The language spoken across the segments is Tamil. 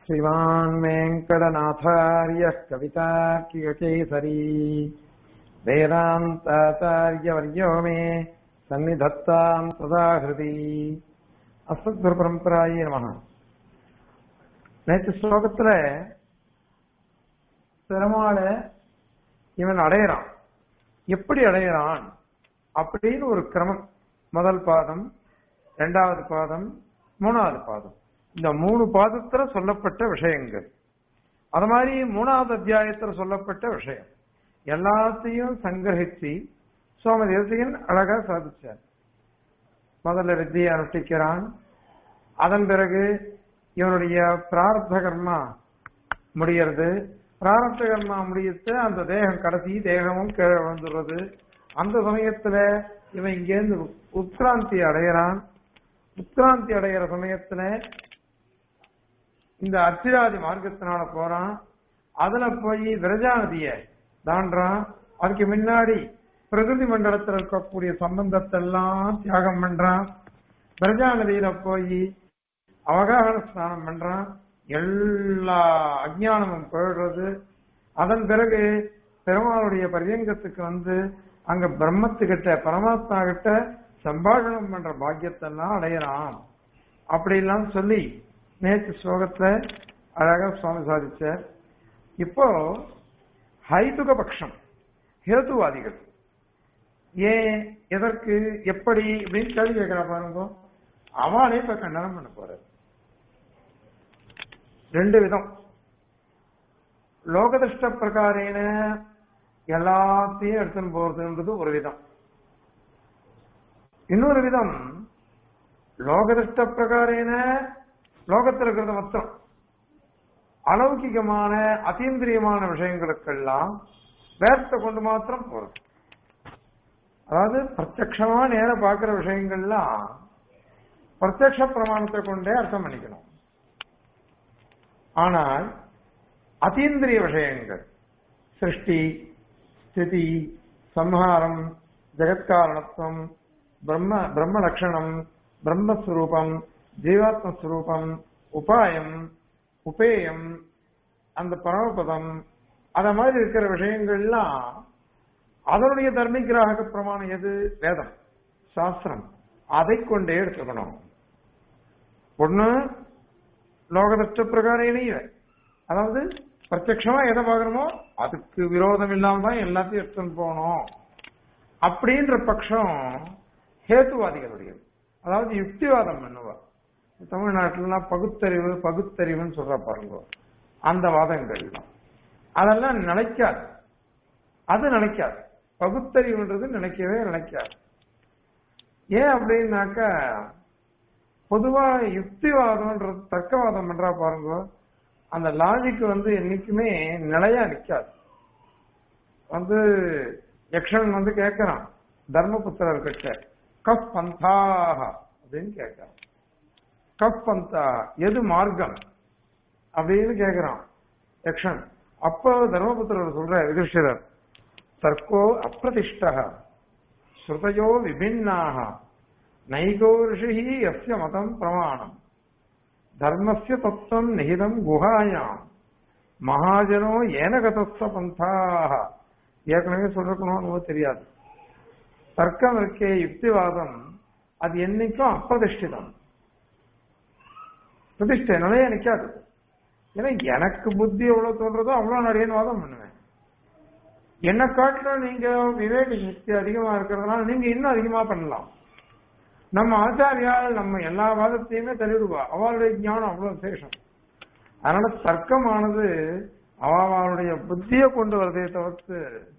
श्रीमान् वेङ्कटनाथार्यः कवितार्किककेसरी वेदान्ताचार्यवर्यो मे सन्निधत्ताम् सदा हृदि அஸ்மத்குருபரம்பராயே நமக நேற்று ஸ்லோகத்துல பெருமாள இவன் அடையறான் எப்படி அடையறான் அப்படின்னு ஒரு கிரமம் முதல் பாதம் இரண்டாவது பாதம் மூணாவது பாதம் இந்த மூணு பாதத்துல சொல்லப்பட்ட விஷயங்கள் அது மாதிரி மூணாவது அத்தியாயத்துல சொல்லப்பட்ட விஷயம் எல்லாத்தையும் சங்கிரகிச்சு சுவாமி தேசிகன் அழகா சாதிச்சார் முதல்ல வித்தியை அனுஷ்டிக்கிறான் அதன் பிறகு இவனுடைய பிராரப்த கர்மா முடியறது பிராரப்த கர்மா முடியத்து அந்த தேகம் கடைசி தேகமும் கீழே விழுந்துடுறது அந்த சமயத்துல இவன் இங்கேருந்து உத்கிராந்தி அடையிறான் உத்கிராந்தி அடைகிற சமயத்துல இந்த அர்ச்சிராதி மார்க்கத்தினால போறான் அதுல போய் விரஜா நதிய தாண்டான் அதுக்கு முன்னாடி பிரகிருதி மண்டலத்தில் இருக்கக்கூடிய சம்பந்தத்தை எல்லாம் தியாகம் பண்றான் பிரஜா நதியில போய் அவகாகன ஸ்நானம் பண்றான் எல்லா அஜானமும் போயிடுறது அதன் பிறகு பெருமாளுடைய பரியங்கத்துக்கு வந்து அங்க பிரம்மத்துக்கிட்ட பரமாத்மா கிட்ட சம்பாஷணம் பண்ற பாக்கியத்தெல்லாம் அடையறான் அப்படிலாம் சொல்லி நேற்று ஸ்லோகத்துல அழகா சுவாமி சாதிச்சார் இப்போ ஹைதுக பட்சம் ஹேதுவாதிகள் ஏன் எதற்கு எப்படி அப்படின்னு கேள்வி கேட்கிறா பாருங்க அவளே இப்ப கண்டனம் பண்ண போறாரு ரெண்டு விதம் லோகதிஷ்ட பிரகாரேன எல்லாத்தையும் எடுத்துன்னு போறதுன்றது ஒரு விதம் இன்னொரு விதம் லோகதிஷ்ட பிரகாரேன லோகத்தில் இருக்கிறது மொத்தம் அலௌகிகமான அதீந்திரியமான விஷயங்களுக்கெல்லாம் வேர்த்தை கொண்டு மாத்திரம் போறது அதாவது பிரத்யமா நேர பார்க்கிற விஷயங்கள்லாம் பிரத்யக்ஷ பிரமாணத்தை கொண்டே அர்த்தம் பண்ணிக்கணும் ஆனால் அதீந்திரிய விஷயங்கள் சிருஷ்டி ஸ்திதி சம்ஹாரம் ஜெகத்காரணத்துவம் பிரம்ம பிரம்ம லட்சணம் பிரம்மஸ்வரூபம் ஜீவாத்மஸ்வரூபம் உபாயம் உபேயம் அந்த பரமபதம் அத மாதிரி இருக்கிற விஷயங்கள்லாம் அதனுடைய தர்மிகிராக பிரமாணம் எது வேதம் சாஸ்திரம் அதை கொண்டே எடுத்துக்கணும் ஒண்ணு லோகதஷ்ட பிரகாரம் அதாவது பிரத்யமா எதை பாக்குறோமோ அதுக்கு விரோதம் இல்லாம தான் எல்லாத்தையும் எடுத்துன்னு போகணும் அப்படின்ற பட்சம் ஹேத்துவாதிகளுடையது அதாவது யுக்திவாதம் பண்ணுவா தமிழ்நாட்டிலாம் பகுத்தறிவு பகுத்தறிவுன்னு சொல்ற பாருங்க அந்த வாதங்கள் அதெல்லாம் நினைக்காது அது நினைக்காது பகுத்தறிவுன்றது நினைக்கவே நினைக்காது ஏன் அப்படின்னாக்கா பொதுவா யுக்திவாதம்ன்றது தர்க்கவாதம் பண்றா பாருங்க அந்த லாஜிக் வந்து என்னைக்குமே நிலையா நிக்காது வந்து யக்ஷன் வந்து கேட்கிறான் தர்மபுத்திரர் கிட்ட கப் பந்தாக அப்படின்னு கேட்கிறான் கப் பந்தா எது மார்க்கம் அப்படின்னு கேட்கிறான் யக்ஷன் அப்போ தர்மபுத்திரர் சொல்ற யுதிஷ்டிரர் தர்க்கோ அப்பிரதிஷ்ட ஸ்ருதையோ விபின்னாக நைகோ ரிஷி எஸ்ய மதம் பிரமாணம் தர்மஸ்ய தத்துவம் நிகிதம் குஹாயாம் மகாஜனோ ஏனகதஸ்த பந்தாக ஏற்கனவே சொல்லிருக்கணும் தெரியாது தர்க்கம் இருக்கே யுக்திவாதம் அது என்னைக்கும் அப்பிரதிஷ்டிதம் பிரதிஷ்டை நிலைய நிக்காது ஏன்னா எனக்கு புத்தி எவ்வளவு தோன்றதோ அவ்வளவு நிறைய வாதம் பண்ணுவேன் என்ன காட்டிலும் நீங்க விவேக சக்தி அதிகமா இருக்கிறதுனால நீங்க இன்னும் அதிகமா பண்ணலாம் நம்ம ஆச்சாரியால் நம்ம எல்லா வாதத்தையுமே தள்ளிடுவா அவளுடைய ஞானம் அவ்வளவு சேஷம் அதனால தர்க்கமானது அவளுடைய புத்தியை கொண்டு வரதே தவிர்த்து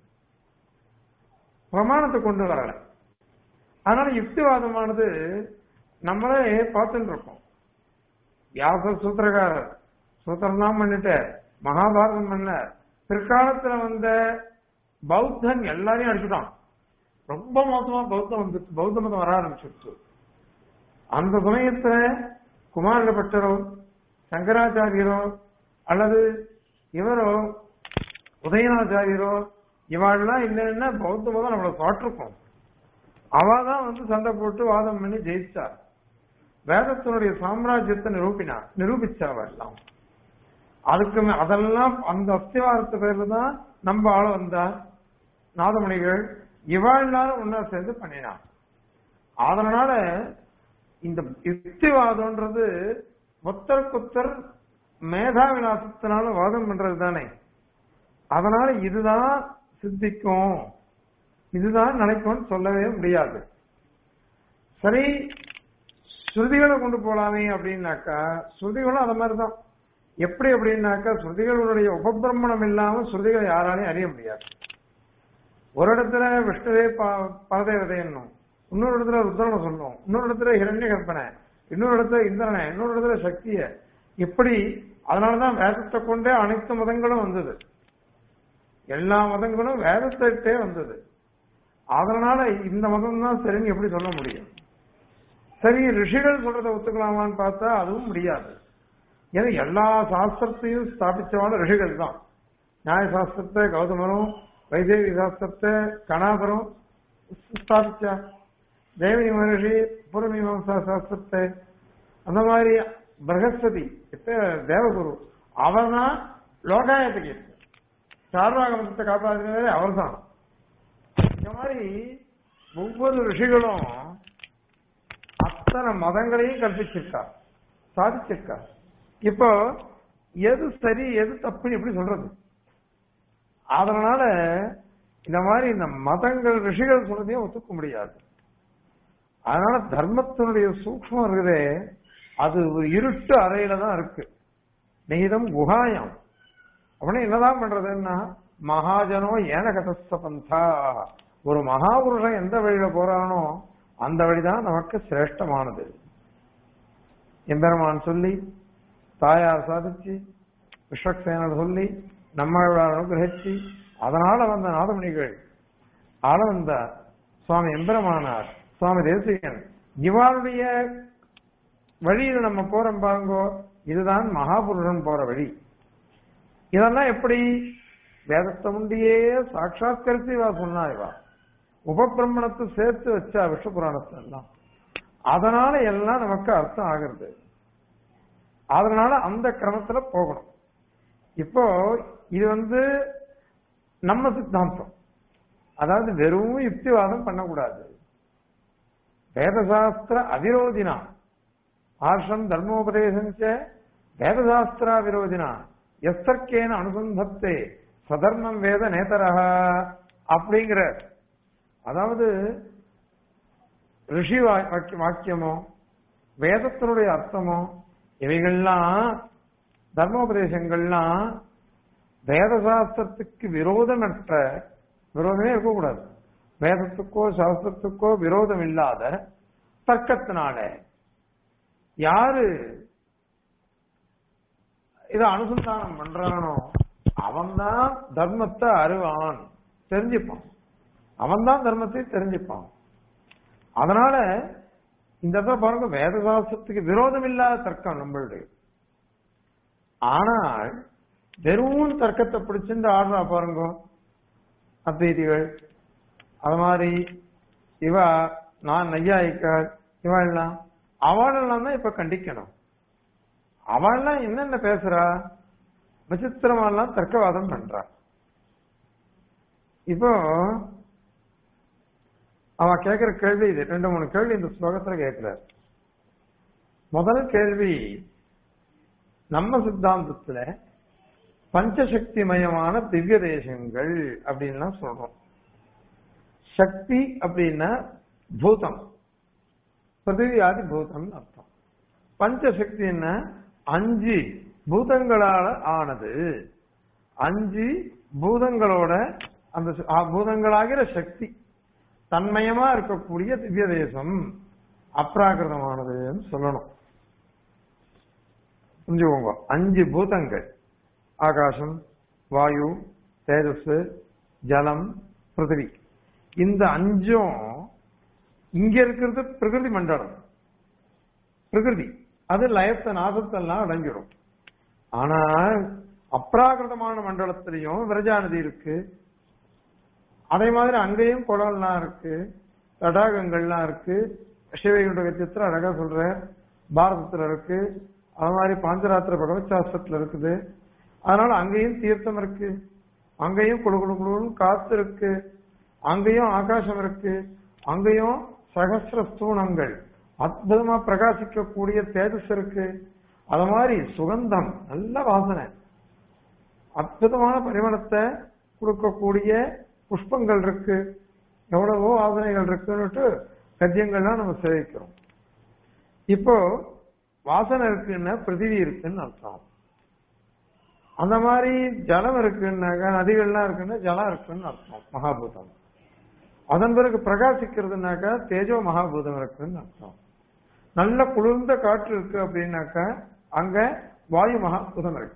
பிரமாணத்தை கொண்டு வரல அதனால யுக்திவாதமானது நம்மளே பார்த்துட்டு இருக்கோம் வியாச சூத்திரகாரர் சூத்திரம் தான் பண்ணிட்டு மகாபாரதம் பண்ண பிற்காலத்துல வந்த பௌத்தன் எல்லாரையும் அடிச்சுட்டான் ரொம்ப மோசமா பௌத்தம் வந்து பௌத்த மதம் வர ஆரம்பிச்சிருச்சு அந்த சமயத்துல குமாரபட்டரோ சங்கராச்சாரியரோ அல்லது இவரோ உதயநாச்சாரியரோ இவாள்லாம் இல்லைன்னா பௌத்த மதம் நம்மளை சாட்டிருக்கோம் அவதான் வந்து சண்டை போட்டு வாதம் பண்ணி ஜெயிச்சார் வேதத்தினுடைய சாம்ராஜ்யத்தை நிரூபினார் நிரூபிச்சாவ எல்லாம் அதுக்கு மே- அதெல்லாம் அந்த அஸ்திவாரத்து பேர்ல தான் நம்ம ஆள வந்தா நாதமணிகள் இவாள் எல்லாரும் ஒன்னா சேர்ந்து பண்ணினான் அதனால இந்த யுக்திவாதம்ன்றது ஒத்தருக்குத்தர் மேதா விலாசத்தினால வாதம் பண்றது தானே அதனால இதுதான் சித்திக்கும் இதுதான் நினைக்கும்னு சொல்லவே முடியாது சரி ஸ்ருதிகளை கொண்டு போலாமே அப்படின்னாக்கா ஸ்ருதிகளும் அது மாதிரிதான் எப்படி அப்படின்னாக்கா ஸ்ருதிகளுடைய உபபிரமணம் இல்லாம ஸ்ருதிகளை யாராலையும் அறிய முடியாது ஒரு இடத்துல விஷ்ணுவே ப- பரதேவதை என்னும் இன்னொரு இடத்துல ருத்ரனை சொல்லும் இன்னொரு இடத்துல ஹிரண்ய கற்பனை இன்னொரு இடத்துல இந்திரனை இன்னொரு இடத்துல சக்திய இப்படி அதனாலதான் வேதத்தை கொண்டே அனைத்து மதங்களும் வந்தது எல்லா மதங்களும் வேதத்திட்டே வந்தது அதனால இந்த மதம் தான் சரின்னு எப்படி சொல்ல முடியும் சரி ரிஷிகள் சொல்றதை ஒத்துக்கலாமான்னு பார்த்தா அதுவும் முடியாது ஏன்னா எல்லா சாஸ்திரத்தையும் ஸ்தாபிச்சவான ரிஷிகள் தான் நியாய சாஸ்திரத்தை கௌதமரும் வைதேகி சாஸ்திரத்தை கணாபரும் ஸ்தாபிச்சா தேவனி மகர்ஷி பூர்வமீமாசா சாஸ்திரத்தை அந்த மாதிரி பிரகஸ்பதி இப்ப தேவகுரு அவர் தான் லோகாயத்துக்கு சார்வாகமத்தை காப்பாற்றினதே அவர் தான் இந்த மாதிரி ஒவ்வொரு ரிஷிகளும் அத்தனை மதங்களையும் கற்பிச்சிருக்கா சாதிச்சிருக்கா இப்போ எது சரி எது தப்புன்னு எப்படி சொல்றது அதனால இந்த மாதிரி இந்த மதங்கள் ரிஷிகள் சொல்றதையும் ஒத்துக்க முடியாது அதனால தர்மத்தினுடைய சூக்ஷ்மம் இருக்குதே அது ஒரு இருட்டு அறையில தான் இருக்கு நிகிதம் குகாயம் அப்படின்னா என்னதான் பண்றதுன்னா மகாஜனோ ஏனகதஸ்த பந்தா ஒரு மகாபுருஷன் எந்த வழியில போறானோ அந்த வழிதான் நமக்கு சிரேஷ்டமானது எம்பெருமான் சொல்லி தாயார் சாதிச்சு விஸ்வக்சேனர் சொல்லி நம்ம அனுகிரகிச்சு அதனால வந்த நாதமணிகள் ஆள வந்த சுவாமி எம்பெருமானார் சுவாமி தேசிகன் இவாளுடைய வழியில நம்ம போறோம் பாருங்கோ இதுதான் மகாபுருஷன் போற வழி இதெல்லாம் எப்படி வேதத்தை முண்டியே சாட்சாத்கரித்து இவா சொன்னா இவா உபபிரமணத்தை சேர்த்து வச்சா விஷ்ணு புராணத்தை எல்லாம் அதனால எல்லாம் நமக்கு அர்த்தம் ஆகிறது அதனால அந்த கிரமத்துல போகணும் இப்போ இது வந்து நம்ம சித்தாந்தம் அதாவது வெறும் யுக்திவாதம் பண்ணக்கூடாது வேதசாஸ்திர அவிரோதினா ஆர்ஷம் தர்மோபதேசஞ்ச வேதசாஸ்திரா விரோதினா எஸ்தர்க்கேன அனுசந்தத்தே சதர்மம் வேத நேதரக அப்படிங்கிற அதாவது ரிஷி வா- வாக்கிய- வாக்கியமோ வேதத்தினுடைய அர்த்தமோ இவைகள்லாம் தர்மோபதேசங்கள்லாம் வேதசாஸ்திரத்துக்கு விரோதமற்ற விரோதமே இருக்கக்கூடாது வேதத்துக்கோ சாஸ்திரத்துக்கோ விரோதம் இல்லாத தர்க்கத்தினால யாரு இத அனுசந்தானம் பண்றானோ அவன்தான் தர்மத்தை அறிவான் தெரிஞ்சுப்பான் அவன்தான் தர்மத்தை தெரிஞ்சுப்பான் அதனால இந்த இடத்துல பாருங்க வேதசாஸ்திரத்துக்கு விரோதம் இல்லாத தர்க்கம் நம்மளுடைய ஆனால் வெறும் தர்க்கத்தை பிடிச்சிருந்து ஆடுறா பாருங்க அத்வைதிகள் அது மாதிரி இவ நான் நையாயிக்கார் இவெல்லாம் அவளெல்லாம் தான் இப்ப கண்டிக்கணும் அவள்லாம் என்னென்ன பேசுறா விசித்திரமாலாம் தர்க்கவாதம் பண்றா இப்போ அவ கேக்குற கேள்வி இது ரெண்டு மூணு கேள்வி இந்த ஸ்லோகத்துல கேட்கிறார் முதல் கேள்வி நம்ம சித்தாந்தத்துல பஞ்சசக்தி மயமான திவ்ய தேசங்கள் அப்படின்லாம் சொல்றோம் சக்தி அப்படின்னா பூதம் பிருத்திவியாதி பூதம் அர்த்தம் பஞ்சசக்தின்னா அஞ்சு பூதங்களால ஆனது அஞ்சு பூதங்களோட அந்த ச- ஆ, பூதங்களாகிற சக்தி தன்மயமா இருக்கக்கூடிய திவ்ய தேசம் அப்ராகிருதமானதுன்னு சொல்லணும் புரிஞ்சுக்கோங்க அஞ்சு பூதங்கள் ஆகாசம் வாயு தேஜஸ் ஜலம் பிருத்திவி இந்த அஞ்சும் இங்க இருக்கிறது பிரகிருதி மண்டலம் பிரகிருதி அது லயத்தை நாசத்தெல்லாம் அடங்கிடும் ஆனா அப்ராகிருதமான மண்டலத்திலையும் விரஜா நதி இருக்கு அதே மாதிரி அங்கேயும் குளம்லாம் இருக்கு தடாகங்கள்லாம் இருக்கு சிவகையுடைய வித்தியத்துல அழகா சொல்ற பாரதத்துல இருக்கு அது மாதிரி பாஞ்சராத்திர பகவத் சாஸ்திரத்துல இருக்குது அதனால அங்கேயும் தீர்த்தம் இருக்கு அங்கேயும் குழு குழு குழுன்னு காத்து இருக்கு அங்கேயும் ஆகாசம் இருக்கு அங்கேயும் சகசிர ஸ்தூணங்கள் அற்புதமா பிரகாசிக்கக்கூடிய தேஜஸ் இருக்கு அது மாதிரி சுகந்தம் நல்ல வாசனை அற்புதமான பரிமளத்தை கொடுக்கக்கூடிய புஷ்பங்கள் இருக்கு எவ்வளவோ வாசனைகள் இருக்குன்னுட்டு கத்தியங்கள்லாம் நம்ம சேவிக்கிறோம் இப்போ வாசனை இருக்குன்னா பிருத்திவி இருக்குன்னு அர்த்தம் அந்த மாதிரி ஜலம் இருக்குன்னாக்கா நதிகள்லாம் இருக்குன்னா ஜலம் இருக்குன்னு அர்த்தம் மகாபூதம் அதன் பிறகு பிரகாசிக்கிறதுனாக்கா தேஜோ மகாபூதம் இருக்குன்னு அர்த்தம் நல்ல குளிர்ந்த காற்று இருக்கு அப்படின்னாக்கா அங்க வாயு மகாபூதம் இருக்கு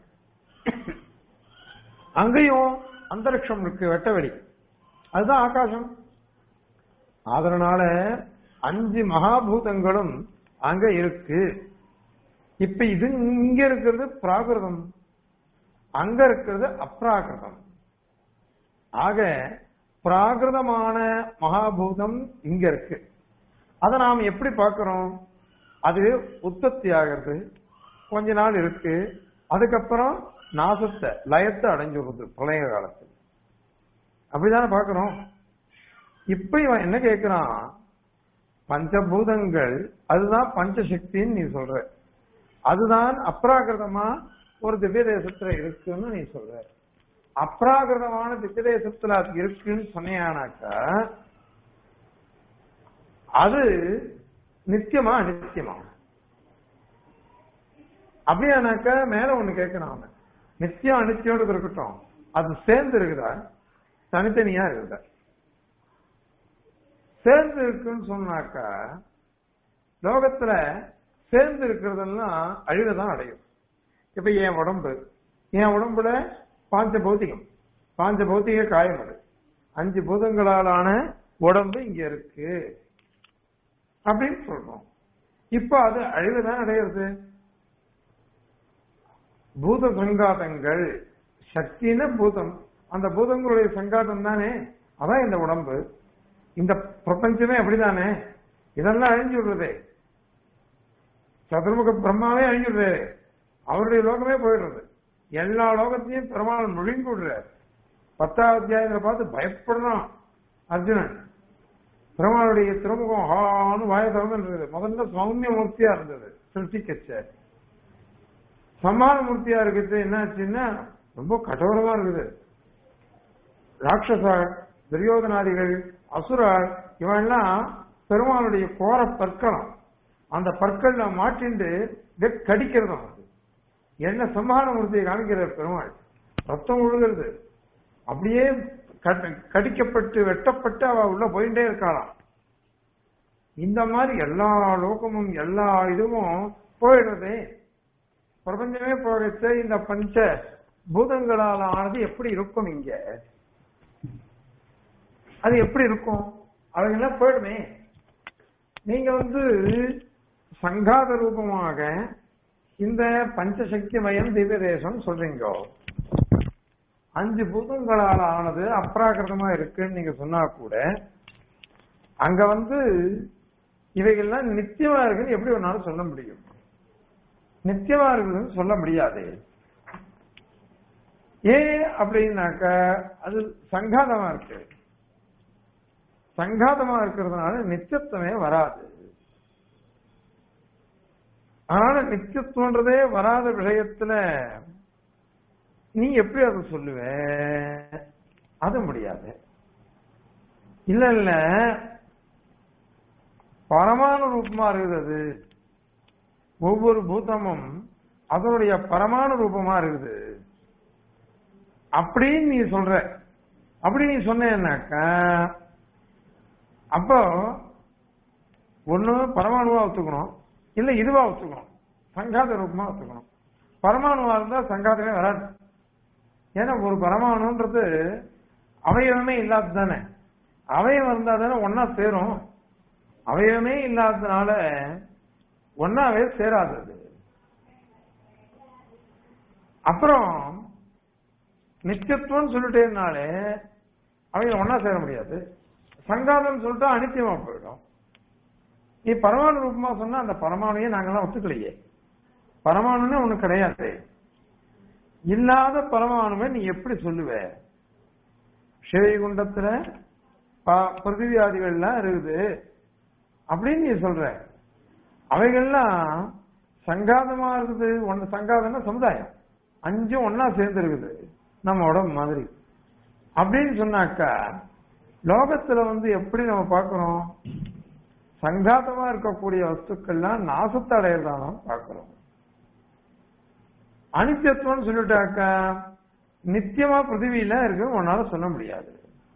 அங்கேயும் அந்தரிக்ஷம் இருக்கு வெட்டவெளி அதுதான் ஆகாசம் அதனால அஞ்சு மகாபூதங்களும் அங்க இருக்கு இப்ப இது இங்க இருக்கிறது பிராகிருதம் அங்க இருக்கிறது அப்ராகிருதம் ஆக பிராகிருதமான மகாபூதம் இங்க இருக்கு அதை நாம் எப்படி பார்க்கிறோம் அது உற்பத்தி ஆகிறது கொஞ்ச நாள் இருக்கு அதுக்கப்புறம் நாசத்தை லயத்தை அடைஞ்சுடுறது பிரளய காலத்தில் அப்படிதானே பார்க்கிறோம் இப்ப இவன் என்ன கேட்கிறான் பஞ்சபூதங்கள் அதுதான் பஞ்சசக்தின்னு நீ சொல்ற அதுதான் அப்ராகிருதமா ஒரு திவ்ய தேசத்துல இருக்குன்னு நீ சொல்ற அப்ராகிருதமான திவ்ய தேசத்துல அது இருக்குன்னு சொன்னியானாக்கா அது நித்தியமா அனித்தியமா அப்படியானாக்கா மேல ஒண்ணு கேட்கணும் அவன் நித்தியம் அனித்தியோடு இருக்கட்டும் அது சேர்ந்து இருக்குதா தனித்தனியா இருக்குதா சேர்ந்து இருக்குன்னு சொன்னாக்கா லோகத்துல சேர்ந்து இருக்கிறதெல்லாம் அழிவுதான் அடையும் இப்ப என் உடம்பு என் உடம்புல பாஞ்ச பௌத்திகம் பாஞ்ச பௌத்திக காயம் அது அஞ்சு பூதங்களாலான உடம்பு இங்க இருக்கு அப்படின்னு சொல்றோம் இப்ப அது அழிவுதான் அடையிறது பூத சங்காதங்கள் சக்தின பூதம் அந்த பூதங்களுடைய சங்காதம் தானே அதான் இந்த உடம்பு இந்த பிரபஞ்சமே அப்படிதானே இதெல்லாம் அழிஞ்சு விடுறதே சதுர்முக பிரம்மாவே அழிஞ்சு விடுறாரு அவருடைய லோகமே போயிடுறது எல்லா லோகத்தையும் பெருமாள் முழுங்கி விடுறாரு பத்தாவது அத்தியாயத்துல பார்த்து பயப்படணும் அர்ஜுனன் பெருமாளுடைய திருமுகம் ஹான்னு வாய திறந்துருந்தது முதல்ல சௌமிய மூர்த்தியா இருந்தது சிருஷ்டி கச்ச சமான மூர்த்தியா இருக்கிறது என்னாச்சுன்னா ரொம்ப கடவுளமா இருக்குது ராட்சசா துரியோதனாதிகள் அசுரர் இவெல்லாம் பெருமாளுடைய கோர பற்களம் அந்த பற்கள்ல மாட்டிண்டு கடிக்கிறதும் அது என்ன சம்ஹார மூர்த்தியை காமிக்கிறார் பெருமாள் ரத்தம் ஒழுகிறது அப்படியே கடிக்கப்பட்டு வெட்டப்பட்டு அவ உள்ள போயிட்டே இருக்காளாம் இந்த மாதிரி எல்லா லோகமும் எல்லா இதுவும் போயிடுறதே பிரபஞ்சமே போகச்ச இந்த பஞ்ச பூதங்களால் ஆனது எப்படி இருக்கும் இங்க அது எப்படி இருக்கும் அவைகள்லாம் போயிடுமே நீங்க வந்து சங்காத ரூபமாக இந்த பஞ்சசக்தி மயம் திவ்ய தேசம் சொல்றீங்க அஞ்சு பூதங்களால் ஆனது அப்ராகிருதமா இருக்குன்னு நீங்க சொன்னா கூட அங்க வந்து இவைகள்லாம் நித்தியமா இருக்குன்னு எப்படி ஒரு நாள் சொல்ல முடியும் நித்தியமா இருக்குதுன்னு சொல்ல முடியாது ஏன் அப்படின்னாக்க அது சங்காதமா இருக்கு சங்காதமா இருக்கிறதுனால நித்தியத்துவமே வராது அதனால நித்தியத்துவன்றதே வராத விஷயத்துல நீ எப்படி அதை சொல்லுவ அது முடியாது இல்ல இல்ல பரமாணு ரூபமா இருக்குது ஒவ்வொரு பூதமும் அதனுடைய பரமாணு ரூபமா இருக்குது அப்படின்னு நீ சொல்ற அப்படி நீ சொன்னேன்னாக்கா அப்போ ஒண்ணு பரமாணுவா ஒத்துக்கணும் இல்ல இதுவா ஒத்துக்கணும் சங்காத ரூபமா ஒத்துக்கணும் பரமாணுவா இருந்தா சங்காதமே வராது ஏன்னா ஒரு பரமாணுன்றது அவயவமே இல்லாத தானே அவயவம் இருந்தா தானே ஒன்னா சேரும் அவயவமே இல்லாததுனால ஒன்னாவே சேராதது அப்புறம் நித்தியத்துவம் சொல்லிட்டேனாலே அவங்க ஒன்னா சேர முடியாது சங்காதம் சொல்லிட்டா அனித்தியமா போயிடும் நீ பரமாணு ரூபமா சொன்னா அந்த பரமாணுயே நாங்கெல்லாம் ஒத்துக்கலையே பரமாணுன்னு ஒண்ணு கிடையாது இல்லாத பரமாணுவை நீ எப்படி சொல்லுவ சிவகுண்டத்துல ப- பிரதிவியாதிகள்லாம் இருக்குது அப்படின்னு நீ சொல்ற அவைகள்லாம் சங்காதமா இருக்குது ஒன்னு சங்காதம்னா சமுதாயம் அஞ்சும் ஒன்னா சேர்ந்து இருக்குது நம்ம உடம்பு மாதிரி அப்படின்னு சொன்னாக்கா லோகத்துல வந்து எப்படி நம்ம பார்க்கிறோம் சங்காதமா இருக்கக்கூடிய வஸ்துக்கள்லாம் நாசத்தை அடையறதான பார்க்கிறோம் அனித்தியத்துவம்னு சொல்லிட்டாக்கா நித்தியமா பிருத்திவியில இருக்கு உன்னால சொல்ல முடியாது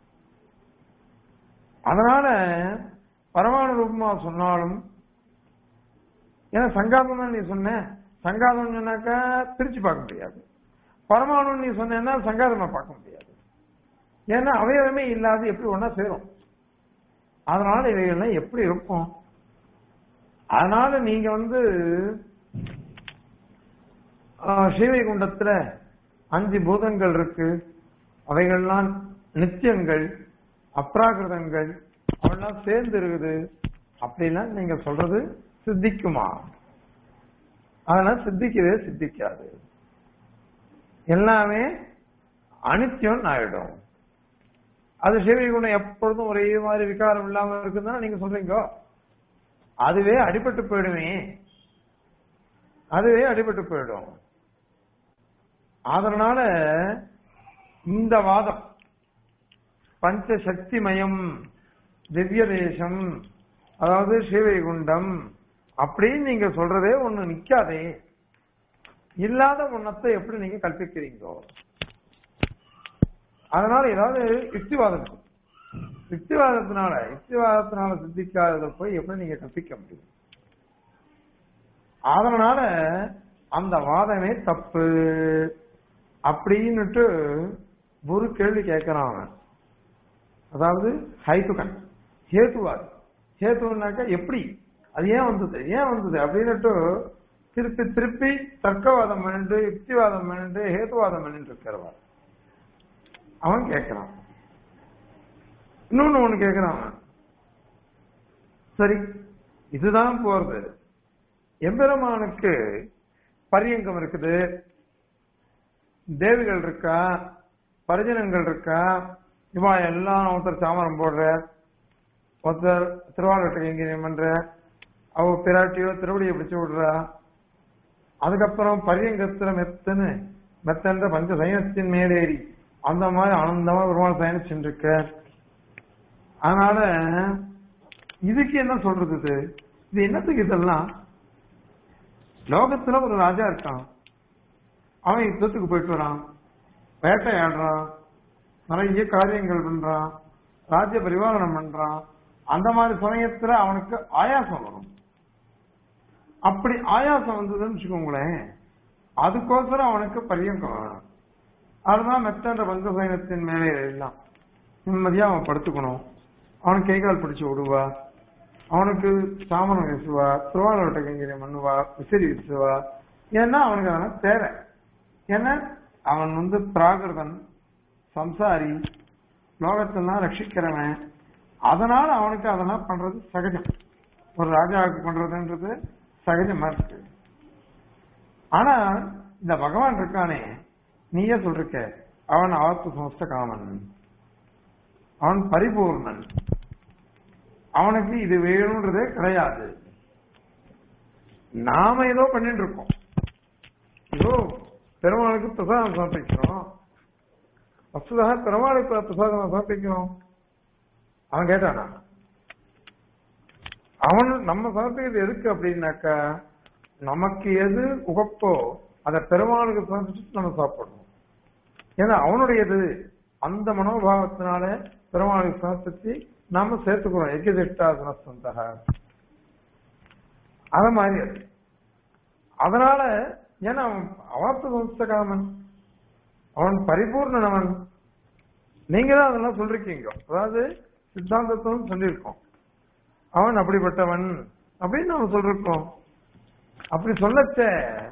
அதனால பரமாணு ரூபமா சொன்னாலும் ஏன்னா சங்காதம் தான் நீ சொன்ன சங்காதம் சொன்னாக்கா பிரிச்சு பார்க்க முடியாது பரமாணு நீ சொன்னேன்னா சங்காதமா பார்க்க முடியாது ஏன்னா அவயவமே இல்லாத எப்படி ஒன்னா சேரும் அதனால இவைகள்லாம் எப்படி இருக்கும் அதனால நீங்க வந்து ஆஹ், ஸ்ரீவைகுண்டத்துல அஞ்சு பூதங்கள் இருக்கு அவைகள்லாம் நித்தியங்கள் அப்ராகிருதங்கள் அவெல்லாம் சேர்ந்து இருக்குது அப்படிலாம் நீங்க சொல்றது சித்திக்குமா அதெல்லாம் சித்திக்கவே சித்திக்காது எல்லாமே அனித்தியம் ஆயிடும் அது சிவகுணம் எப்பொழுதும் ஒரே மாதிரி விகாரம் இல்லாம இருக்குதுன்னா நீங்க சொல்றீங்க அதுவே அடிபட்டு போயிடுமே அதுவே அடிபட்டு போயிடும் அதனால இந்த வாதம் பஞ்ச சக்திமயம் திவ்ய தேசம் அதாவது ஸ்ரீவைகுண்டம் அப்படின்னு நீங்க சொல்றதே ஒண்ணு நிக்காதே இல்லாத ஒன்னத்தை எப்படி நீங்க கற்பிக்கிறீங்களோ அதனால ஏதாவது யுக்திவாதம் இருக்கு. யுக்திவாதத்தினால யுக்திவாதத்தினால சித்திக்காததை போய் எப்படி நீங்க கற்பிக்க முடியும் அதனால அந்த வாதமே தப்பு அப்படின்னுட்டு ஒரு கேள்வி கேட்கிறான் அவன் அதாவது ஹைத்துகன் ஹேத்துவாது ஹேத்துனாக்கா எப்படி அது ஏன் வந்தது ஏன் வந்தது அப்படின்னுட்டு திருப்பி திருப்பி தர்க்கவாதம் பண்ணிட்டு யுக்திவாதம் பண்ணிட்டு ஹேத்துவாதம் பண்ணிட்டு இருக்கிறவா அவன் கேட்கிறான் இன்னொன்னு ஒண்ணு கேட்கிறான் அவன் சரி இதுதான் போறது எம்பெருமானுக்கு பரியங்கம் இருக்குது தேவிகள் இருக்கா பரிஜனங்கள் இருக்கா இவா எல்லாம் ஒருத்தர் சாமரம் போடுற ஒருத்தர் திருவாரூட்டை எங்கேயும் பண்ற அவ பிராட்டியோ திருவடியை பிடிச்சு விடுறா அதுக்கப்புறம் பரியங்கத்துல மெத்தன்னு மெத்தன்ற பஞ்ச சைனத்தின் மேலேறி அந்த மாதிரி ஆனந்தமா பெருமாள் பயணிச்சுட்டு இருக்க அதனால இதுக்கு என்ன சொல்றது இது இது என்னத்துக்கு இதெல்லாம் லோகத்துல ஒரு ராஜா இருக்கான் அவன் யுத்தத்துக்கு போயிட்டு வரான் வேட்டையாடுறான் நிறைய காரியங்கள் பண்றான் ராஜ்ய பரிபாலனம் பண்றான் அந்த மாதிரி சமயத்துல அவனுக்கு ஆயாசம் வரும் அப்படி ஆயாசம் வந்ததுன்னு வச்சுக்கோங்களேன் அதுக்கோசரம் அவனுக்கு பரியங்கம் வேணும் அதுதான் மெத்தன்ற பங்க சைனத்தின் மேலே எல்லாம் நிம்மதியா அவன் படுத்துக்கணும் அவனுக்கு கை கால் பிடிச்சு விடுவா அவனுக்கு சாமனம் வீசுவா திருவாளோட்ட கைங்கரியம் பண்ணுவா விசிறி வீசுவா ஏன்னா அவனுக்கு அதெல்லாம் தேவை ஏன்னா அவன் வந்து பிராகிருதன் சம்சாரி லோகத்தெல்லாம் ரட்சிக்கிறவன் அதனால அவனுக்கு அதெல்லாம் பண்றது சகஜம் ஒரு ராஜாவுக்கு பண்றதுன்றது சகஜமா இருக்கு ஆனா இந்த பகவான் இருக்கானே நீயே சொல்றிருக்க அவன் ஆத்து சமஸ்த காமன் அவன் பரிபூர்ணன் அவனுக்கு இது வேணும்ன்றதே கிடையாது நாம ஏதோ பண்ணிட்டு இருக்கோம் ஏதோ பெருமாளுக்கு பிரசாதம் சமர்ப்பிக்கிறோம் வசுதாக பெருமாளுக்கு பிரசாதம் சமர்ப்பிக்கிறோம் அவன் கேட்டானா அவன் நம்ம சமர்ப்பிக்கிறது எதுக்கு அப்படின்னாக்கா நமக்கு எது உகப்போ அதை பெருமாளுக்கு சமர்ப்பிச்சுட்டு நம்ம சாப்பிடணும் ஏன்னா அவனுடையது அந்த மனோபாவத்தினால பெருமாளுக்கு சமர்ப்பிச்சு நாம சேர்த்துக்கிறோம் எக்கிதிஷ்டாசனஸ்தந்தக அத மாதிரி அது அதனால ஏன்னா அவன் அவாப்த சம்ஸ்தகாமன் அவன் பரிபூர்ணன் அவன் நீங்க தான் அதெல்லாம் சொல்லிருக்கீங்க அதாவது சித்தாந்தத்தும் சொல்லியிருக்கோம் அவன் அப்படிப்பட்டவன் அப்படின்னு நம்ம சொல்லிருக்கோம் அப்படி சொல்லச்ச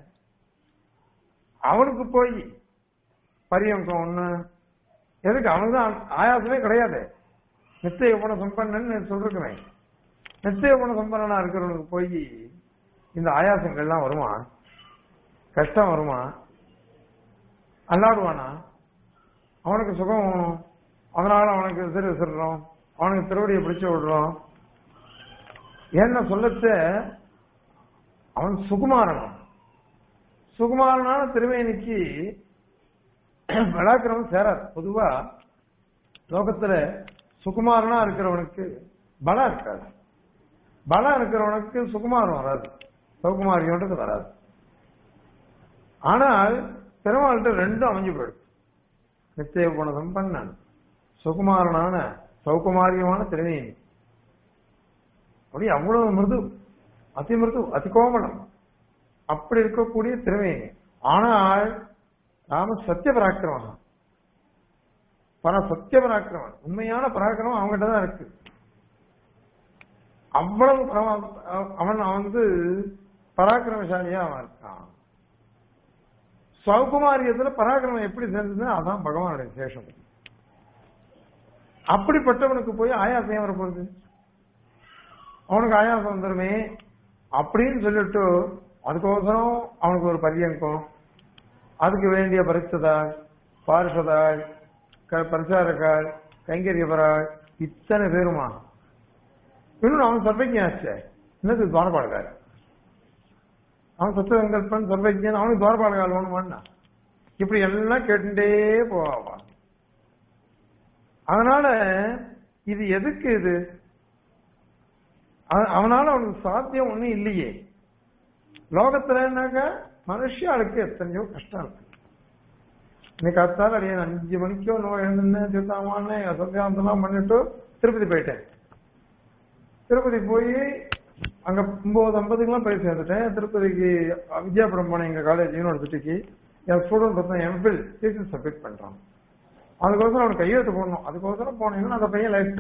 அவனுக்கு போய் பரியங்கம் ஒண்ணு எதுக்கு அவனுக்கு தான் ஆயாசமே கிடையாது நித்திய குண சம்பன்னன்னு சொல்லிருக்கிறேன் நித்திய குண சம்பன்னா இருக்கிறவனுக்கு போய் இந்த ஆயாசங்கள்லாம் வருமா கஷ்டம் வருமா அல்லாடுவானா அவனுக்கு சுகம் வேணும் அதனால அவனுக்கு விசிறு விசிறோம் அவனுக்கு திருவடியை பிடிச்சு விடுறோம் என்ன சொல்லச்ச அவன் சுகுமாரன் சுகுமாரனான திருவேணிக்கு விளாக்கிரமம் சேராது பொதுவா லோகத்துல சுகுமாரனா இருக்கிறவனுக்கு பலம் இருக்காது பலம் இருக்கிறவனுக்கு சுகுமாரம் வராது சௌகுமாரியோன்றது வராது ஆனால் பெருமாள்கிட்ட ரெண்டும் அமைஞ்சு போயிடும் நிச்சய குண சம்பன்னன் சுகுமாரனான சௌகுமாரியமான திருவேணி அப்படி அவ்வளவு மிருது அதி மிருது அதி கோமளம் அப்படி இருக்கக்கூடிய திருவேணி ஆனால் ராம சத்திய பராக்கிரமம் பர சத்திய பராக்கிரமன் உண்மையான பராக்கிரமம் அவங்ககிட்ட தான் இருக்கு அவ்வளவு பரமா- அவன் அவன் வந்து பராக்கிரமசாலியா அவன் இருக்கான் சௌகுமாரியத்துல பராக்கிரமம் எப்படி சேர்ந்ததுன்னா அதான் பகவானுடைய சேஷம் அப்படிப்பட்டவனுக்கு போய் ஆயாசம் ஏன் வரப்போகுது அவனுக்கு ஆயாசம் வந்துருமே அப்படின்னு சொல்லிட்டு அதுக்கோசரம் அவனுக்கு ஒரு பரியங்கம் அதுக்கு வேண்டிய பரிசுதாள் பார்ஷதாள் க- பரிசாரக்காள் கைங்கரியபராள் இத்தனை பேருமா இன்னும் அவன் சர்வஜாச்சே என்னது துவாரபாடகார் அவன் சத்துவங்கல்பன் சர்வஜன் அவனுக்கு துவாரபாடகால் வேணுமான்னா இப்படி எல்லாம் கேட்டுட்டே போவான் அதனால இது எதுக்கு இது அவ- அவனால அவனுக்கு சாத்தியம் ஒண்ணும் இல்லையே லோகத்துலனாக்க மனுஷாளுக்கு எத்தனையோ கஷ்டம் இருக்கு இன்னைக்கு அத்தால் அடியே அஞ்சு மணிக்கோ நோய் எழுந்தேன் தீர்த்தாமான்னு சத்தியாந்தெல்லாம் பண்ணிட்டு திருப்பதி போயிட்டேன் திருப்பதி போய் அங்க ஒன்பது ஐம்பதுக்கெல்லாம் போய் சேர்ந்துட்டேன் திருப்பதிக்கு வித்யாபுரம் போனேன் எங்க காலேஜ் யூனிவர்சிட்டிக்கு என் ஸ்டூடெண்ட் பார்த்தா எம்பில் தீசிஸ் சப்மிட் பண்றான் அதுக்கோசரம் அவனுக்கு கையெழுத்து போடணும் அதுக்கோசரம் போனீங்கன்னா அந்த பையன் லைஃப்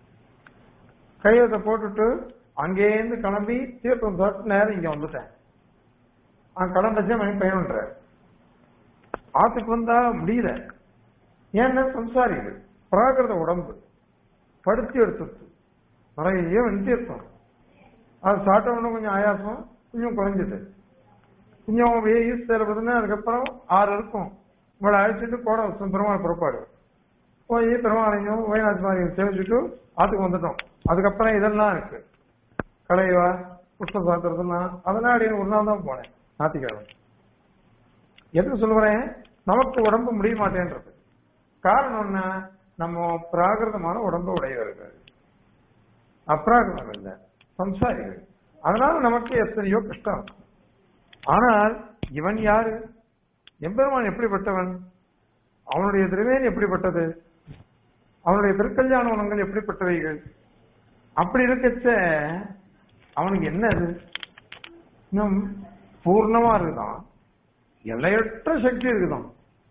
கையெழுத்தை போட்டுட்டு அங்கேருந்து கிளம்பி தீர்த்தம் சாப்பிட்டு நேரம் இங்க வந்துட்டேன் அவன் கிளம்பச்சே மணி பையனுன்ற ஆத்துக்கு வந்தா முடியல ஏன்னா சம்சாரிகள் பிராகிருத உடம்பு படுத்தி எடுத்துட்டு நிறைய வெந்தீர்த்தம் அது சாப்பிட்ட கொஞ்சம் ஆயாசம் கொஞ்சம் குறைஞ்சிட்டு கொஞ்சம் ஈஸ்ட் பார்த்தீங்கன்னா அதுக்கப்புறம் ஆறு இருக்கும் உங்களை அழைச்சிட்டு கோட வச்சோம் பெருமாள் புறப்பாடு போய் பெருமாளையும் வைநாத் மாதிரியும் சேவிச்சுட்டு ஆத்துக்கு வந்துட்டோம் அதுக்கப்புறம் இதெல்லாம் இருக்கு கலைவா புஷ்பம் சாத்துறதுலாம் அதெல்லாம் அப்படின்னு ஒரு நாள் தான் போனேன் ஞாத்திக்கிழமை எதுக்கு சொல்லுறேன் நமக்கு உடம்பு முடிய மாட்டேன்றது காரணம் என்ன நம்ம பிராகிருதமான உடம்பு உடையவர்கள் அப்ராகிருதம் இல்லை சம்சாரிகள் அதனால நமக்கு எத்தனையோ கஷ்டம் இருக்கும். ஆனால் இவன் யாரு எம்பெருமான் எப்படிப்பட்டவன் அவனுடைய திருவேன் எப்படிப்பட்டது அவனுடைய திருக்கல்யாண உணங்கள் எப்படிப்பட்டவைகள் அப்படி இருக்கச்ச அவனுக்கு என்ன அது இன்னும் பூர்ணமா இருக்குதான் எல்லையற்ற சக்தி இருக்குதான்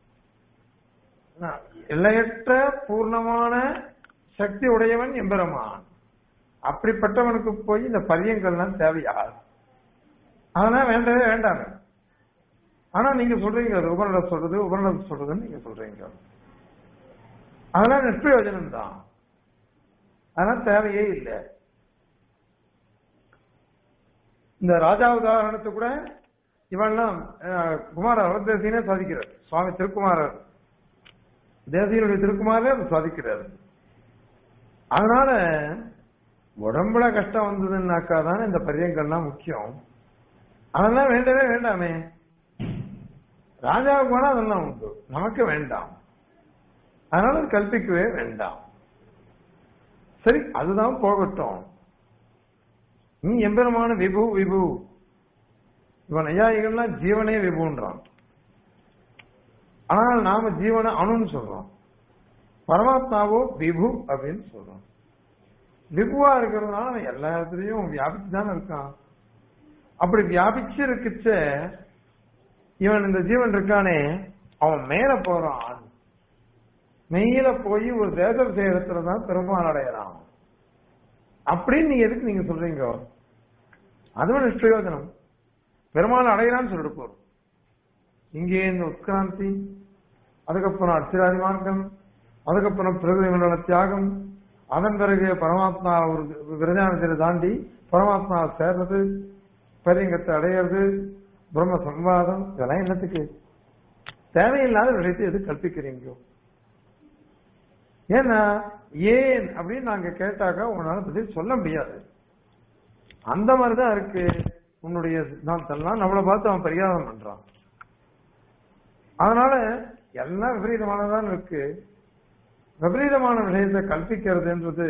என்ன? எல்லையற்ற பூர்ணமான சக்தி உடையவன் எம்பெருமான் அப்படிப்பட்டவனுக்கு போய் இந்த பரியங்கள்லாம் தேவையா அதெல்லாம் வேண்டவே வேண்டாமே ஆனா நீங்க சொல்றீங்க அது உபநட சொல்றது உபநட சொல்றதுன்னு நீங்க சொல்றீங்க அதெல்லாம் நிஷ்பிரயோஜனம் தான் அதெல்லாம் தேவையே இல்லை இந்த ராஜா உதாரணத்தை கூட இவன்லாம் அஹ், குமாரர் தேசியனே சாதிக்கிறார் சுவாமி திருக்குமாரர் தேசியனுடைய திருக்குமாரே அதை சாதிக்கிறார் அதனால உடம்புல கஷ்டம் வந்ததுன்னாக்கா தானே இந்த பரியங்கள்லாம் முக்கியம் அதெல்லாம் வேண்டவே வேண்டாமே ராஜாவுக்கு வேணா அதெல்லாம் உண்டு நமக்கு வேண்டாம் அதனால அது கல்பிக்கவே வேண்டாம் சரி அதுதான் போகட்டும் நீ எம்பெருமான விபு விபு இவன் ஐயாயிகள்லாம் ஜீவனே விபுன்றான் ஆனால் நாம ஜீவன அணுன்னு சொல்றோம் பரமாத்மாவோ விபு அப்படின்னு சொல்றோம் விபுவா இருக்கிறதுனால அவன் எல்லா இடத்துலயும் வியாபிச்சு தானே இருக்கான் அப்படி வியாபிச்சு இருக்குச்ச இவன் இந்த ஜீவன் இருக்கானே அவன் மேல போறான் மேல போய் ஒரு தேசம் செய்யறதுல தான் பெருமாள் அடையறான் அப்படின்னு நீங்க எதுக்கு நீங்க சொல்றீங்க அதுவும் நிஷ்பிரயோஜனம் பெருமாள் அடையறான்னு சொல்லிட்டு போறோம் இங்கே இந்த உட்கிராந்தி அதுக்கப்புறம் அர்ச்சராதி மார்க்கம் அதுக்கப்புறம் பிரகிருதி மண்டல தியாகம் அதன் பிறகு பரமாத்மா ஒரு விரஜானத்தை தாண்டி பரமாத்மா சேர்றது பரியங்கத்தை அடையிறது பிரம்ம சம்வாதம் இதெல்லாம் என்னத்துக்கு தேவையில்லாத விஷயத்தை எது கற்பிக்கிறீங்க ஏன்னா ஏன் அப்படின்னு நாங்க கேட்டாக்கா உன்னால பதில் சொல்ல முடியாது அந்த மாதிரிதான் இருக்கு உன்னுடைய சித்தாந்தம்லாம் நம்மளை பார்த்து அவன் பரிகாரம் பண்றான் அதனால எல்லாம் விபரீதமானதான் இருக்கு விபரீதமான விஷயத்தை கல்பிக்கிறதுன்றது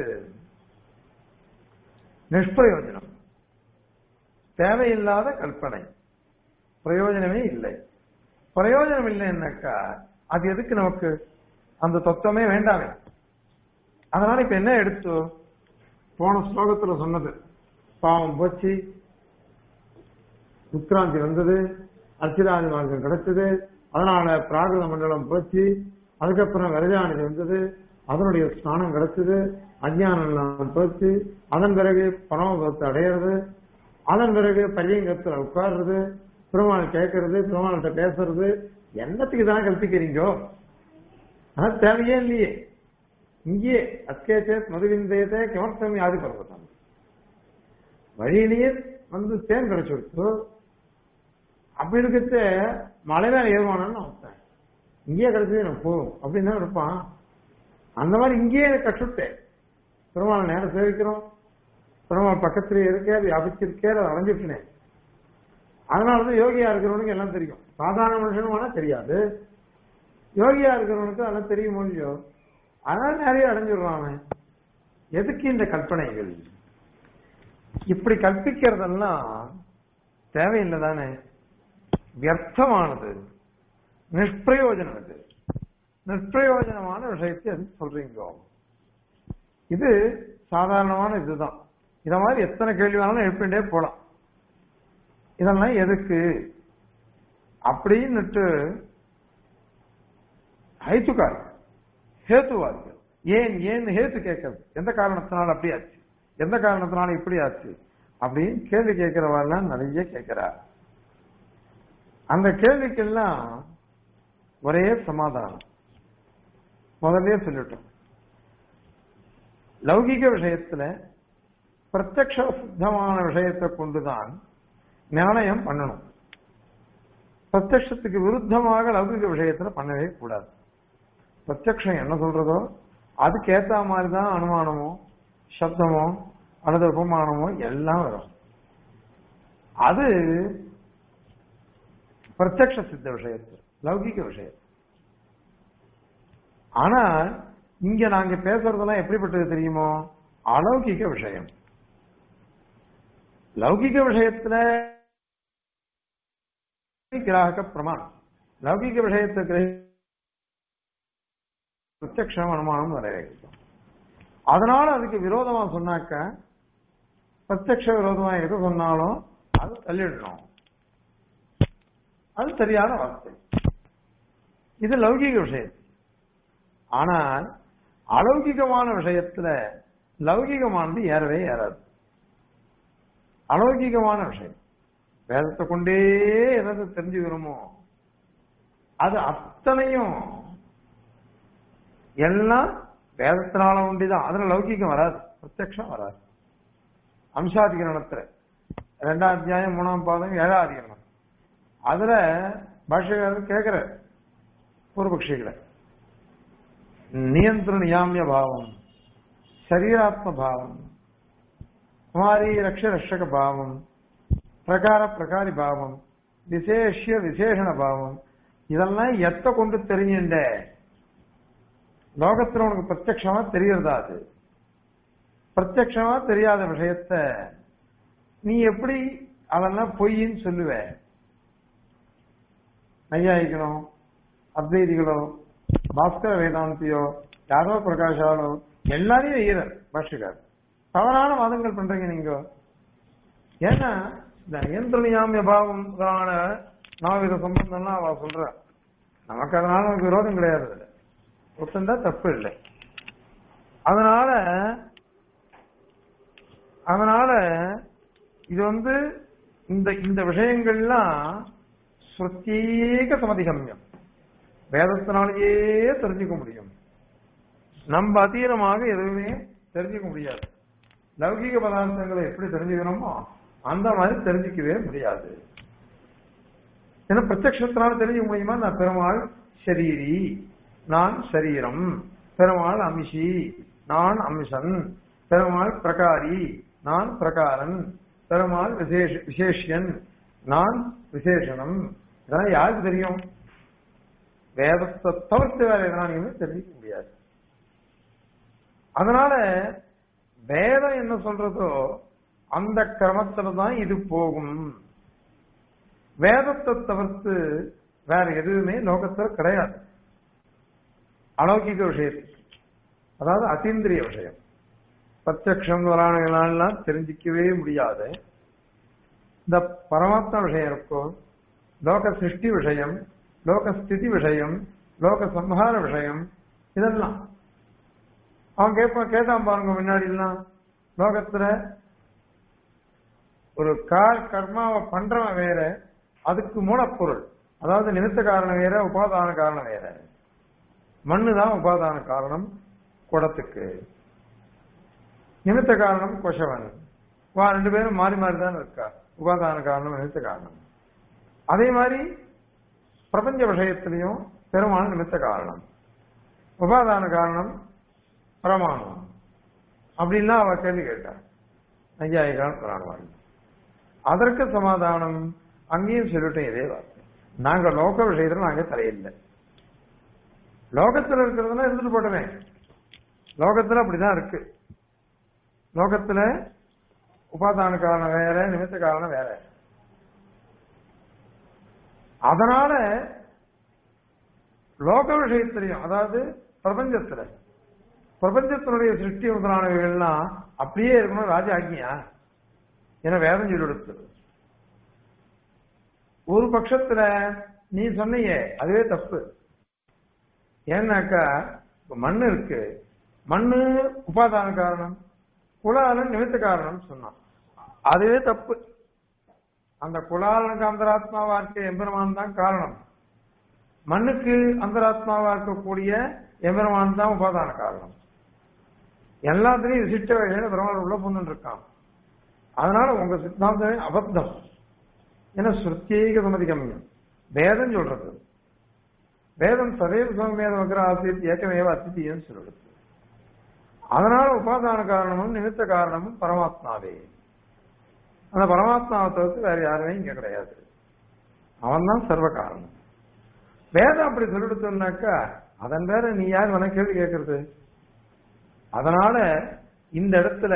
நிஷ்பிரயோஜனம் தேவையில்லாத கற்பனை பிரயோஜனமே இல்லை பிரயோஜனம் இல்லைன்னாக்கா அது எதுக்கு நமக்கு அந்த தத்துவமே வேண்டாமே அதனால இப்ப என்ன எடுத்து போன ஸ்லோகத்துல சொன்னது பாவம் போச்சு உத்ராந்தி வந்தது அர்ச்சிராதி மார்க்கம் கிடைச்சது அதனால பிராகிருத மண்டலம் போச்சு அதுக்கப்புறம் விரஜானதி வந்தது அதனுடைய ஸ்நானம் கிடைச்சது அஜ்ஞானம் எல்லாம் போச்சு அதன் பிறகு பரமபதத்தை அடையிறது அதன் பிறகு பரியங்கத்துல உட்கார்றது பெருமாள் கேட்கறது பெருமாள்கிட்ட பேசுறது என்னத்துக்கு தான் கல்பிக்கிறீங்கோ அது தேவையே இல்லையே இங்கே அஸ்கேச்சே மதுவிந்தயத்தை கிமர்த்தம் யாது பர்வதம் வழியிலேயே வந்து தேன் கிடைச்சிருச்சு அப்படி இருக்கிறத மலை மேல ஏறுவானான்னு அவன் இங்கேயே கிடைச்சது எனக்கு போதும் அப்படின்னு தான் இருப்பான் அந்த மாதிரி இங்கேயே கற்றுட்டேன் பெருமாள் நேரம் சேவிக்கிறோம் பெருமாள் பக்கத்துல இருக்கே வியாபிச்சிருக்கே அதை அடைஞ்சிட்டேன் அதனாலதான் யோகியா இருக்கிறவனுக்கு எல்லாம் தெரியும் சாதாரண மனுஷனும் வேணா தெரியாது யோகியா இருக்கிறவனுக்கு அதெல்லாம் தெரியும் இல்லையோ அதனால நிறைய அடைஞ்சிடுறான் அவன் எதுக்கு இந்த கற்பனைகள் இப்படி கற்பிக்கிறதெல்லாம் தேவையில்லை தானே வியர்த்தமானது நிஷ்பிரயோஜனம் இது நிஷ்பிரயோஜனமான விஷயத்தை அது சொல்றீங்க இது சாதாரணமான இதுதான் இத மாதிரி எத்தனை கேள்வி வேணாலும் எழுப்பிண்டே போலாம் இதெல்லாம் எதுக்கு அப்படின்னுட்டு ஹைத்துக்கார் ஹேத்துவாதிகள் ஏன் ஏன் ஹேத்து கேட்கறது எந்த காரணத்தினால அப்படி ஆச்சு எந்த காரணத்தினால இப்படி ஆச்சு அப்படின்னு கேள்வி கேட்கிறவெல்லாம் நிறைய கேட்கிறார் அந்த கேள்விக்கெல்லாம் ஒரே சமாதானம் முதல்லயே சொல்லிட்டோம் லௌகிக விஷயத்துல பிரத்யக்ஷ சித்தமான விஷயத்தை கொண்டுதான் நிர்ணயம் பண்ணணும் பிரத்யக்ஷத்துக்கு விருத்தமாக லௌகிக விஷயத்துல பண்ணவே கூடாது பிரத்யக்ஷம் என்ன சொல்றதோ அதுக்கு ஏத்த மாதிரி தான் அனுமானமோ சப்தமோ அல்லது உபமானமோ எல்லாம் வரும் அது பிரத்யக்ஷ சித்த விஷயத்து லௌகிக விஷயம் ஆனா இங்க நாங்க பேசுறதெல்லாம் எப்படிப்பட்டது தெரியுமோ அலௌகிக விஷயம் லௌகிக விஷயத்துல கிராக பிரமாணம் லௌகிக விஷயத்தை கிரகி பிரத்யக்ஷம் அனுமானம் நிறைவேற்றும் அதனால அதுக்கு விரோதமா சொன்னாக்க பிரத்யக்ஷ விரோதமா எது சொன்னாலும் அது தள்ளிடணும் அது சரியான வார்த்தை இது லௌகிக விஷயம் ஆனால் அலௌகிகமான விஷயத்துல லௌகிகமானது ஏறவே ஏறாது அலௌகிகமான விஷயம் வேதத்தை கொண்டே எதாவது தெரிஞ்சுக்கிறோமோ அது அத்தனையும் எல்லாம் வேதத்தினால உண்டிதான் அதுல லௌகிகம் வராது பிரத்யக்ஷம் வராது அம்சாதிகரணத்துல ரெண்டாம் அத்தியாயம் மூணாம் பாதம் ஏழாம் அதிகரணம் அதுல பாஷகாரர் கேட்கிற பூர்வபக்ஷிகளை நியந்திர நியாமிய பாவம் சரீராத்ம பாவம் குமாரி ரக்ஷ ரஷக பாவம் பிரகார பிரகாரி பாவம் விசேஷ விசேஷண பாவம் இதெல்லாம் எத்த கொண்டு தெரிஞ்சுண்ட லோகத்துல உனக்கு பிரத்யக்ஷமா தெரியறதா அது பிரத்யக்ஷமா தெரியாத விஷயத்த நீ எப்படி அதெல்லாம் பொய்ன்னு சொல்லுவ நையாயிக்கணோ அத்வைதிகளோ பாஸ்கர வேதாந்தியோ யாரோ பிரகாஷாலோ எல்லாரையும் ஈரர் பாஷிகார் தவறான வாதங்கள் பண்றீங்க நீங்க ஏன்னா இந்த நியந்திரணியாமிய பாவம்கான நாவித சம்பந்தம்லாம் அவ சொல்ற நமக்கு அதனால நமக்கு விரோதம் கிடையாது அதுல. ஒத்துந்தா தப்பு இல்லை அதனால அதனால இது வந்து இந்த இந்த விஷயங்கள்லாம் சுத்தீக சமதிகமியம் வேதத்தினாலேயே தெரிஞ்சுக்க முடியும் நம்ம அதீனமாக எதுவுமே தெரிஞ்சுக்க முடியாது லௌகிக பதார்த்தங்களை எப்படி தெரிஞ்சுக்கணுமோ அந்த மாதிரி தெரிஞ்சுக்கவே முடியாது ஏன்னா பிரத்யக்ஷத்தினால தெரிஞ்சுக்க முடியுமா நான் பெருமாள் சரீரி நான் சரீரம் பெருமாள் அமிஷி நான் அம்சன் பெருமாள் பிரகாரி நான் பிரகாரன் பெருமாள் விசேஷ விசேஷன் நான் விசேஷனம் இதெல்லாம் யாருக்கு தெரியும் வேதத்தை தவிர்த்து வேற எதனாலையுமே தெரிஞ்சுக்க முடியாது அதனால வேதம் என்ன சொல்றதோ அந்த கிரமத்துல தான் இது போகும் வேதத்தை தவிர்த்து வேற எதுவுமே லோகத்துல கிடையாது அலௌகிக விஷயத்துக்கு அதாவது அத்தீந்திரிய விஷயம் பிரத்யக்ஷம் வராணுகளாலாம் தெரிஞ்சிக்கவே முடியாது இந்த பரமாத்மா விஷயம் இருக்கும் லோக சிருஷ்டி விஷயம் லோக ஸ்திதி விஷயம் லோக சம்ஹார விஷயம் இதெல்லாம் அவன் கேட்பான் கேட்டான் பாருங்க முன்னாடி எல்லாம் லோகத்துல ஒரு கால் கர்மாவை பண்றவன் வேற அதுக்கு மூலப்பொருள் அதாவது நிமித்த காரணம் வேற உபாதான காரணம் வேற மண்ணு தான் உபாதான காரணம் குடத்துக்கு நிமித்த காரணம் கொஷவன் வா ரெண்டு பேரும் மாறி மாறி தான் இருக்கா உபாதான காரணம் நிமித்த காரணம் அதே மாதிரி பிரபஞ்ச விஷயத்திலையும் பெருமாள் நிமித்த காரணம் உபாதான காரணம் பிரமாணம் அப்படின்லாம் அவ கேள்வி கேட்டார் ஐயாயிரம் பிராணவாணி அதற்கு சமாதானம் அங்கேயும் சொல்லிட்டோம் இதே வார்த்தை நாங்க லோக விஷயத்துல நாங்க தலையில்லை லோகத்துல இருக்கிறதுனா இருந்துட்டு போட்டமே லோகத்துல அப்படிதான் இருக்கு லோகத்துல உபாதான காரணம் வேற நிமித்த காரணம் வேற அதனால லோக விஷயத்திலையும் அதாவது பிரபஞ்சத்துல பிரபஞ்சத்தினுடைய சிருஷ்டி முதலானவைகள்லாம் அப்படியே இருக்கணும் ராஜ ஆக்ஞியா என வேதம் சொல்லி கொடுத்தது ஒரு பட்சத்துல நீ சொன்னியே அதுவே தப்பு ஏன்னாக்கா இப்ப மண்ணு இருக்கு மண்ணு உபாதான காரணம் குலாலன் நிமித்த காரணம் சொன்னான் அதுவே தப்பு அந்த குலாலனுக்கு அந்தராத்மாவா இருக்க எம்பெருமான் தான் காரணம் மண்ணுக்கு அந்தராத்மாவா இருக்கக்கூடிய எம்பெருமான் தான் உபாதான காரணம் எல்லாத்துலயும் விசிட்ட வகையில பெருமாள் உள்ள பொண்ணு இருக்கான் அதனால உங்க சித்தாந்தமே அபத்தம் ஏன்னா சுருத்தீக சமதிகம்யம் வேதம் சொல்றது வேதம் சதேவ சமமேத வக்ர ஆசிரியர் ஏக்கமேவ அத்தித்தின்னு சொல்லுது அதனால உபாதான காரணமும் நிமித்த காரணமும் பரமாத்மாவே அந்த பரமாத்மாவை தவிர்த்து வேற யாருமே இங்க கிடையாது அவன் தான் சர்வ காரணம் வேதம் அப்படி சொல்லிடுத்தோம்னாக்கா அதன் பேர நீ யார் வேணா கேள்வி கேட்கறது அதனால இந்த இடத்துல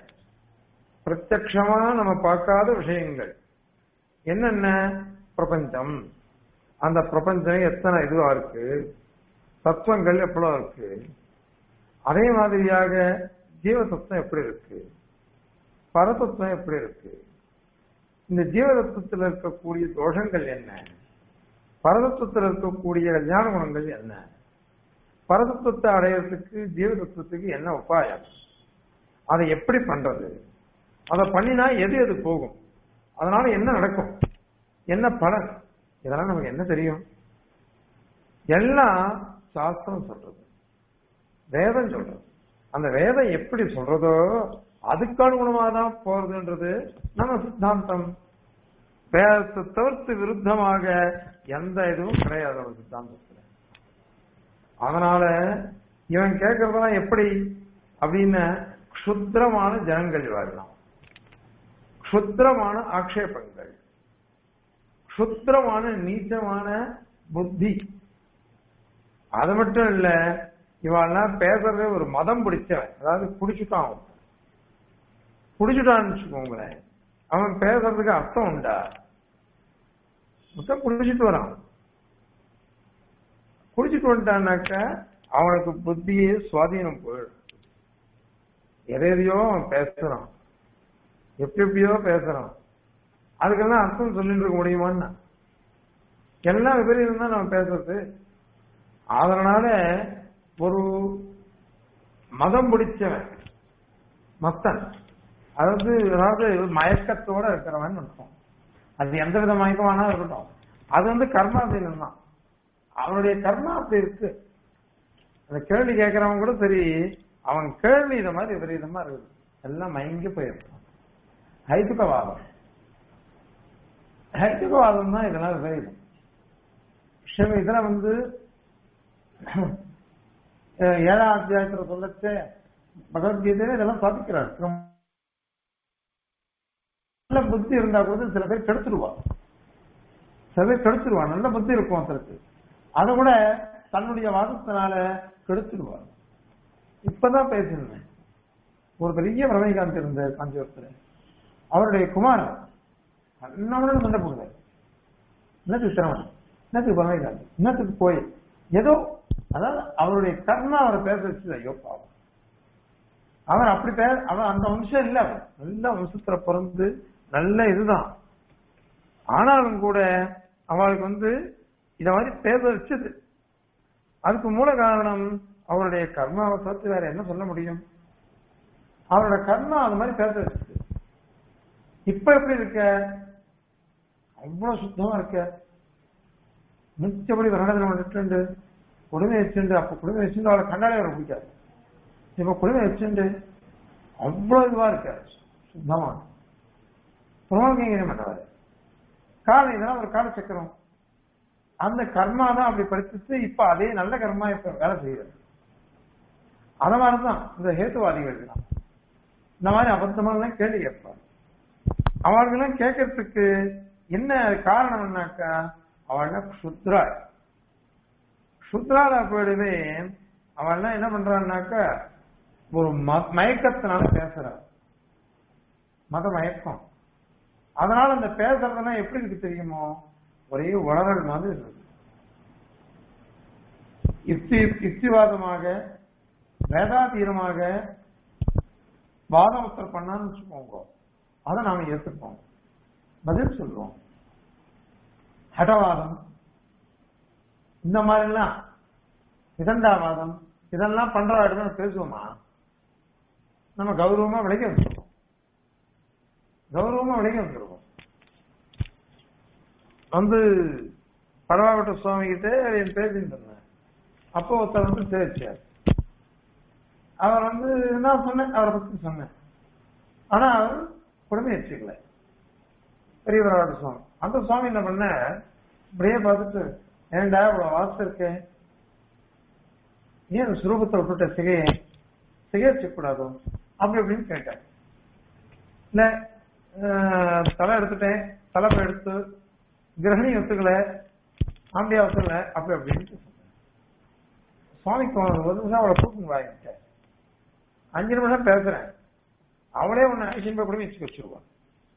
பிரத்யக்ஷமா நம்ம பார்க்காத விஷயங்கள் என்னென்ன பிரபஞ்சம் அந்த பிரபஞ்சம் எத்தனை இதுவா இருக்கு தத்துவங்கள் எவ்வளவு இருக்கு அதே மாதிரியாக ஜீவ தத்துவம் எப்படி இருக்கு பரதத்துவம் எப்படி இருக்கு இந்த ஜீவ தத்துவத்தில் இருக்கக்கூடிய தோஷங்கள் என்ன பரதத்துவத்தில் இருக்கக்கூடிய கல்யாண குணங்கள் என்ன பரதத்துவத்தை அடையறதுக்கு ஜீவ தத்துவத்துக்கு என்ன உபாயம் அதை எப்படி பண்றது அதை பண்ணினா எது எது போகும் அதனால என்ன நடக்கும் என்ன பலன் இதெல்லாம் நமக்கு என்ன தெரியும் எல்லாம் சாஸ்திரம் சொல்றது வேதம் சொல்றது அந்த வேதம் எப்படி சொல்றதோ அதுக்கு அனுகுணமா தான் போறதுன்றது நம்ம சித்தாந்தம் வேதத்தை தவிர்த்து விருத்தமாக எந்த இதுவும் கிடையாது நம்ம சித்தாந்தத்துல அதனால இவன் கேட்கறதெல்லாம் எப்படி அப்படின்னு க்ஷுத்திரமான ஜனங்கள் வாழலாம் க்ஷுத்திரமான ஆக்ஷேபங்கள் க்ஷுத்திரமான நீச்சமான புத்தி அது மட்டும் இல்ல இவெல்லாம் பேசுறதே ஒரு மதம் பிடிச்சவன் அதாவது பிடிச்சுட்டான் அவன். பிடிச்சுட்டான்னு வச்சுக்கோங்களேன் அவன் பேசுறதுக்கு அர்த்தம் உண்டா மொத்தம் குடிச்சிட்டு வரான் குடிச்சிட்டு வந்துட்டான்னாக்க அவனுக்கு புத்தியே சுவாதீனம் போயிடும் எதை எதையோ அவன் பேசுறான் எப்படி எப்படியோ பேசுறான் அதுக்கெல்லாம் அர்த்தம் சொல்லிட்டு இருக்க முடியுமான்னா எல்லாம் விபரீதம் தான் நம்ம பேசுறது அதனால ஒரு மதம் பிடிச்சவன் மத்தன் அதாவது அதாவது மயக்கத்தோட இருக்கிறவன் அர்த்தம் அது எந்த வித மயக்கமானா இருக்கட்டும் அது வந்து கர்மாதீனம் தான் அவனுடைய கர்மா அப்படி இருக்கு அந்த கேள்வி கேட்கறவன் கூட சரி அவன் கேள்வி இத மாதிரி விபரீதமா இருக்குது எல்லாம் மயங்கி போயிருக்கான் ஹைதுகவாதம் ஹைதுகவாதம் தான் இதெல்லாம் விபரீதம் சிவ இதுல வந்து அஹ், ஏழாம் அத்தியாயத்துல சொல்லச்சே பகவத்கீதையில இதெல்லாம் சாதிக்கிறார் நல்ல புத்தி இருந்தா கூட சில பேர் கெடுத்துருவா சில பேர் கெடுத்துருவா நல்ல புத்தி இருக்கும் ஒருத்தருக்கு அதை கூட தன்னுடைய வாதத்தினால கெடுத்துருவா இப்பதான் பேசினேன் ஒரு பெரிய ரமணிகாந்த் இருந்தார் காஞ்சிபுரத்துல அவருடைய குமாரன் நம்மளோட சண்டை போடுவார் என்னத்துக்கு சிரமம் என்னத்துக்கு ரமணிகாந்த் என்னத்துக்கு போய் ஏதோ அதாவது அவருடைய கர்மா அவரை பேச வச்சு ஐயோ பாவம் அவன் அப்படி பேர் அவன் அந்த வம்சம் இல்ல அவன் நல்ல வம்சத்துல பிறந்து நல்ல இதுதான் ஆனாலும் கூட அவளுக்கு வந்து இத மாதிரி பேச வச்சது அதுக்கு மூல காரணம் அவருடைய கர்மாவை தவிர்த்து வேற என்ன சொல்ல முடியும் அவரோட கர்மா அது மாதிரி பேச வச்சது இப்ப எப்படி இருக்க அவ்வளவு சுத்தமா இருக்க மிச்சபடி வருடத்தில் விட்டுண்டு கொடுமை வச்சுண்டு அப்ப கொடுமை வச்சுண்டு அவளை கண்டாலே அவரை பிடிக்காது இப்ப கொடுமை வச்சுண்டு அவ்வளவு இதுவா இருக்காரு சுத்தமா புறமாங்க மாட்டாரு காலம் இதெல்லாம் ஒரு கால சக்கரம் அந்த கர்மா தான் அப்படி படிச்சுட்டு இப்ப அதே நல்ல கர்மா இப்ப வேலை செய்யுது அத மாதிரிதான் இந்த ஹேத்துவாதிகள் தான் இந்த மாதிரி அபத்தமெல்லாம் கேள்வி கேட்பார் அவர்களெல்லாம் கேட்கறதுக்கு என்ன காரணம் என்னக்கா அவள் சுத்ரா சுத்ரால போயிடவே அவள்லாம் என்ன பண்றான்னாக்கா ஒரு ம- மயக்கத்தினால பேசுறா மத மயக்கம் அதனால அந்த பேசுறதெல்லாம் எப்படி இருக்கு தெரியுமோ ஒரே உளறல் மாதிரி இருக்கு யுக்தி யுக்திவாதமாக வேதாதீனமாக வாதம் ஒருத்தர் பண்ணான்னு வச்சுக்கோங்க அதை நாம ஏத்துப்போம் பதில் சொல்லுவோம் ஹடவாதம் இந்த மாதிரிலாம் விதண்டாவாதம் இதெல்லாம் பண்ற பேசுவோமா நம்ம கௌரவமா விலைக்கு வந்துருவோம் கௌரவமா விலைக்கு வந்துருவோம் வந்து பரவாவட்ட சுவாமி கிட்ட என் பேசிட்டு இருந்தேன் அப்போ ஒருத்தர் வந்து சேர்ச்சார் அவர் வந்து நான் சொன்னேன் அவரை பத்தி சொன்னேன் ஆனா அவர் கொடுமை வச்சுக்கல பெரிய பரவாட்ட சுவாமி அந்த சுவாமி என்ன பண்ண இப்படியே பார்த்துட்டு ஏன்டா இவ்வளவு வாசம் இருக்கேன் ஏன் அந்த சுரூபத்தை விட்டுட்ட சிகைய சிகைச்சு கூடாதோ அப்படி அப்படின்னு கேட்டேன் இல்ல அஹ், தலை எடுத்துட்டேன் தலைப்பை எடுத்து கிரகணி ஒத்துக்கல ஆண்டியா ஒத்துக்கல அப்படி அப்படின்னு சொன்னேன் சுவாமிக்கு ஒரு நிமிஷம் அவளை கூப்பிட்டு வாங்கிட்டேன் அஞ்சு நிமிஷம் பேசுறேன் அவளே உன்னை ஐசின் கூட வச்சு வச்சிருவான்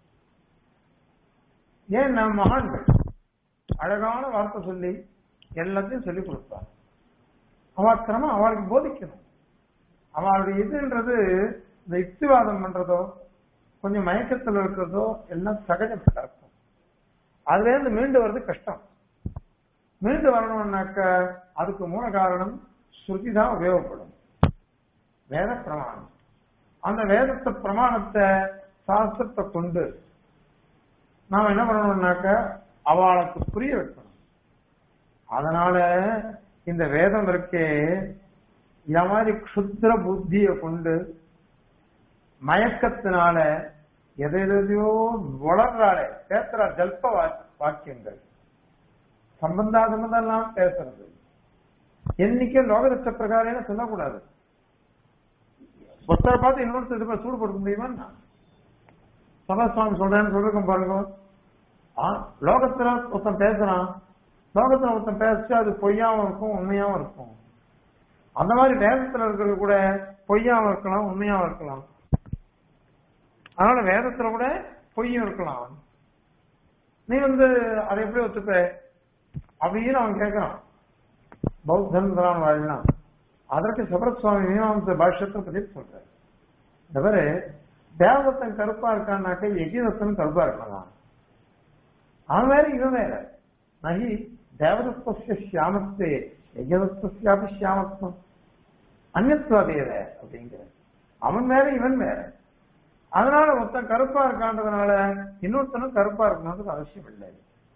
ஏன் நம்ம மகான்கள் அழகான வார்த்தை சொல்லி எல்லாத்தையும் சொல்லி கொடுப்பார் அவள் கிரமம் அவளுக்கு போதிக்கணும் அவளுடைய இதுன்றது இந்த யுக்திவாதம் பண்றதோ கொஞ்சம் மயக்கத்தில் இருக்கிறதோ எல்லாம் சகஜப்பட்டா இருக்கும் அதுல இருந்து மீண்டு வர்றது கஷ்டம் மீண்டு வரணும்னாக்க அதுக்கு மூல காரணம் ஸ்ருதி தான் உபயோகப்படும் வேத பிரமாணம் அந்த வேதத்தை பிரமாணத்தை சாஸ்திரத்தை கொண்டு நாம என்ன பண்ணணும்னாக்க அவளுக்கு புரிய வைக்கணும் அதனால இந்த வேதம் இருக்கே இந்த மாதிரி க்ஷுத்ர புத்திய கொண்டு மயக்கத்தினால எதை எதையோ வளர்றாளே பேசுறா ஜல்ப வா- வாக்கியங்கள் சம்பந்தா சம்பந்தம் எல்லாம் பேசுறது என்னைக்கும் லோகதத்த பிரகாரம் சொல்லக்கூடாது ஒருத்தரை பார்த்து இன்னொருத்தர் இது சூடு கொடுக்க முடியுமா சபாசுவாமி சொல்றேன்னு சொல்லிருக்கோம் பாருங்க ஆ, லோகத்துல ஒருத்தன் பேசுறான் லோகத்துல ஒருத்தன் பேசிச்சு அது பொய்யாவும் இருக்கும் உண்மையாவும் இருக்கும் அந்த மாதிரி வேதத்துல இருக்கிறது கூட பொய்யாவும் இருக்கலாம் உண்மையாவும் இருக்கலாம் அதனால வேதத்துல கூட பொய்யும் இருக்கலாம் நீ வந்து அதை எப்படி ஒத்துப்ப அப்படின்னு அவன் கேட்கறான் பௌத்தன் தான் வாழலாம் அதற்கு சபரத் சுவாமி மீமாம்ச பாஷ்யத்தை பத்தி சொல்றாரு தவிர தேவதத்தன் கருப்பா இருக்கான்னாக்க எகிதத்தன் கருப்பா இருக்கலாம் அவன் வேற இவன் வேற நகி தேவதத்தஸ்ய சியாமஸ்தே எகிதஸ்தியாபி சியாமஸ்தம் அந்நத்வாதேவ அப்படிங்கிற அவன் வேற இவன் வேற அதனால ஒருத்தன் கருப்பா இருக்கான்றதுனால இன்னொருத்தனும் கருப்பா இருக்கணும்னு அவசியம் இல்லை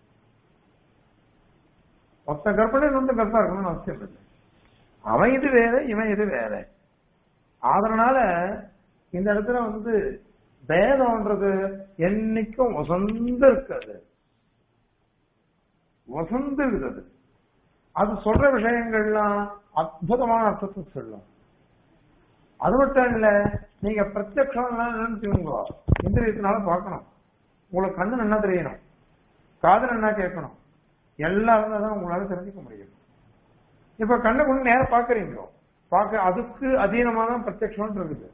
ஒருத்தன் கருப்பா இன்னொருத்தன் கருப்பா இருக்கணும்னு அவசியம் இல்லை அவன் இது வேற இவன் இது வேற அதனால இந்த இடத்துல வந்து பேதம்ன்றது என்னைக்கும் வசந்து இருக்காது வசந்து இருக்குது அது சொல்ற விஷயங்கள்லாம் அற்புதமான அர்த்தத்தை சொல்லும் அது மட்டும் இல்ல நீங்க பிரத்யக்ஷம் நினைச்சுக்கோங்க இந்திரியத்தினால பார்க்கணும் உங்களுக்கு கண்ணு நல்லா தெரியணும் காது நல்லா கேட்கணும் எல்லாம் இருந்தா தான் உங்களால தெரிஞ்சுக்க முடியும் இப்ப கண்ணை கொண்டு நேரம் பாக்குறீங்களோ பார்க்க அதுக்கு அதீனமா தான் பிரத்யக்ஷம் இருக்குது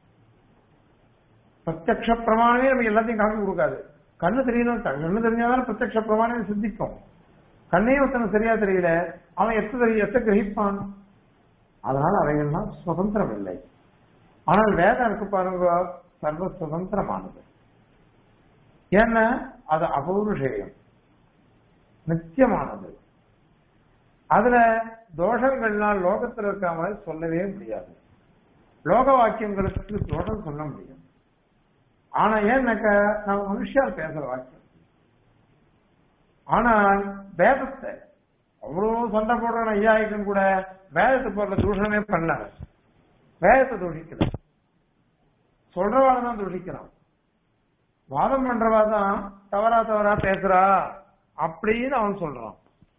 பிரத்யக்ஷ பிரமாணமே நமக்கு எல்லாத்தையும் காமிச்சு கொடுக்காது கண்ணு தெரியணும் கண்ணு தெரிஞ்சாதான் பிரத்யக்ஷ பிரமாணம் சித்திக்கும் கண்ணையும் ஒருத்தன சரியா தெரியல அவன் எத்த தெரிய எத்த கிரகிப்பான் அதனால அவைகள்லாம் சுதந்திரம் இல்லை ஆனால் வேதம் இருக்கு பாருங்க சர்வ சுதந்திரமானது ஏன்னா அது அபௌருஷேயம் நித்தியமானது அதுல தோஷங்கள்லாம் லோகத்துல இருக்க மாதிரி சொல்லவே முடியாது லோக வாக்கியங்களுக்கு தோஷம் சொல்ல முடியும் ஆனா ஏன்னாக்க நம்ம மனுஷால் பேசுற வாக்கியம் ஆனால் வேதத்தை அவ்வளவு சண்டை போடுற ஐயாயிரம் கூட வேதத்தை போடுற தூஷணமே பண்ணல வேதத்தை தூஷிக்கல சொல்றவாள தான் தூஷிக்கிறான் வாதம் பண்றவா தான் தவறா தவறா பேசுறா அப்படின்னு அவன் சொல்றான்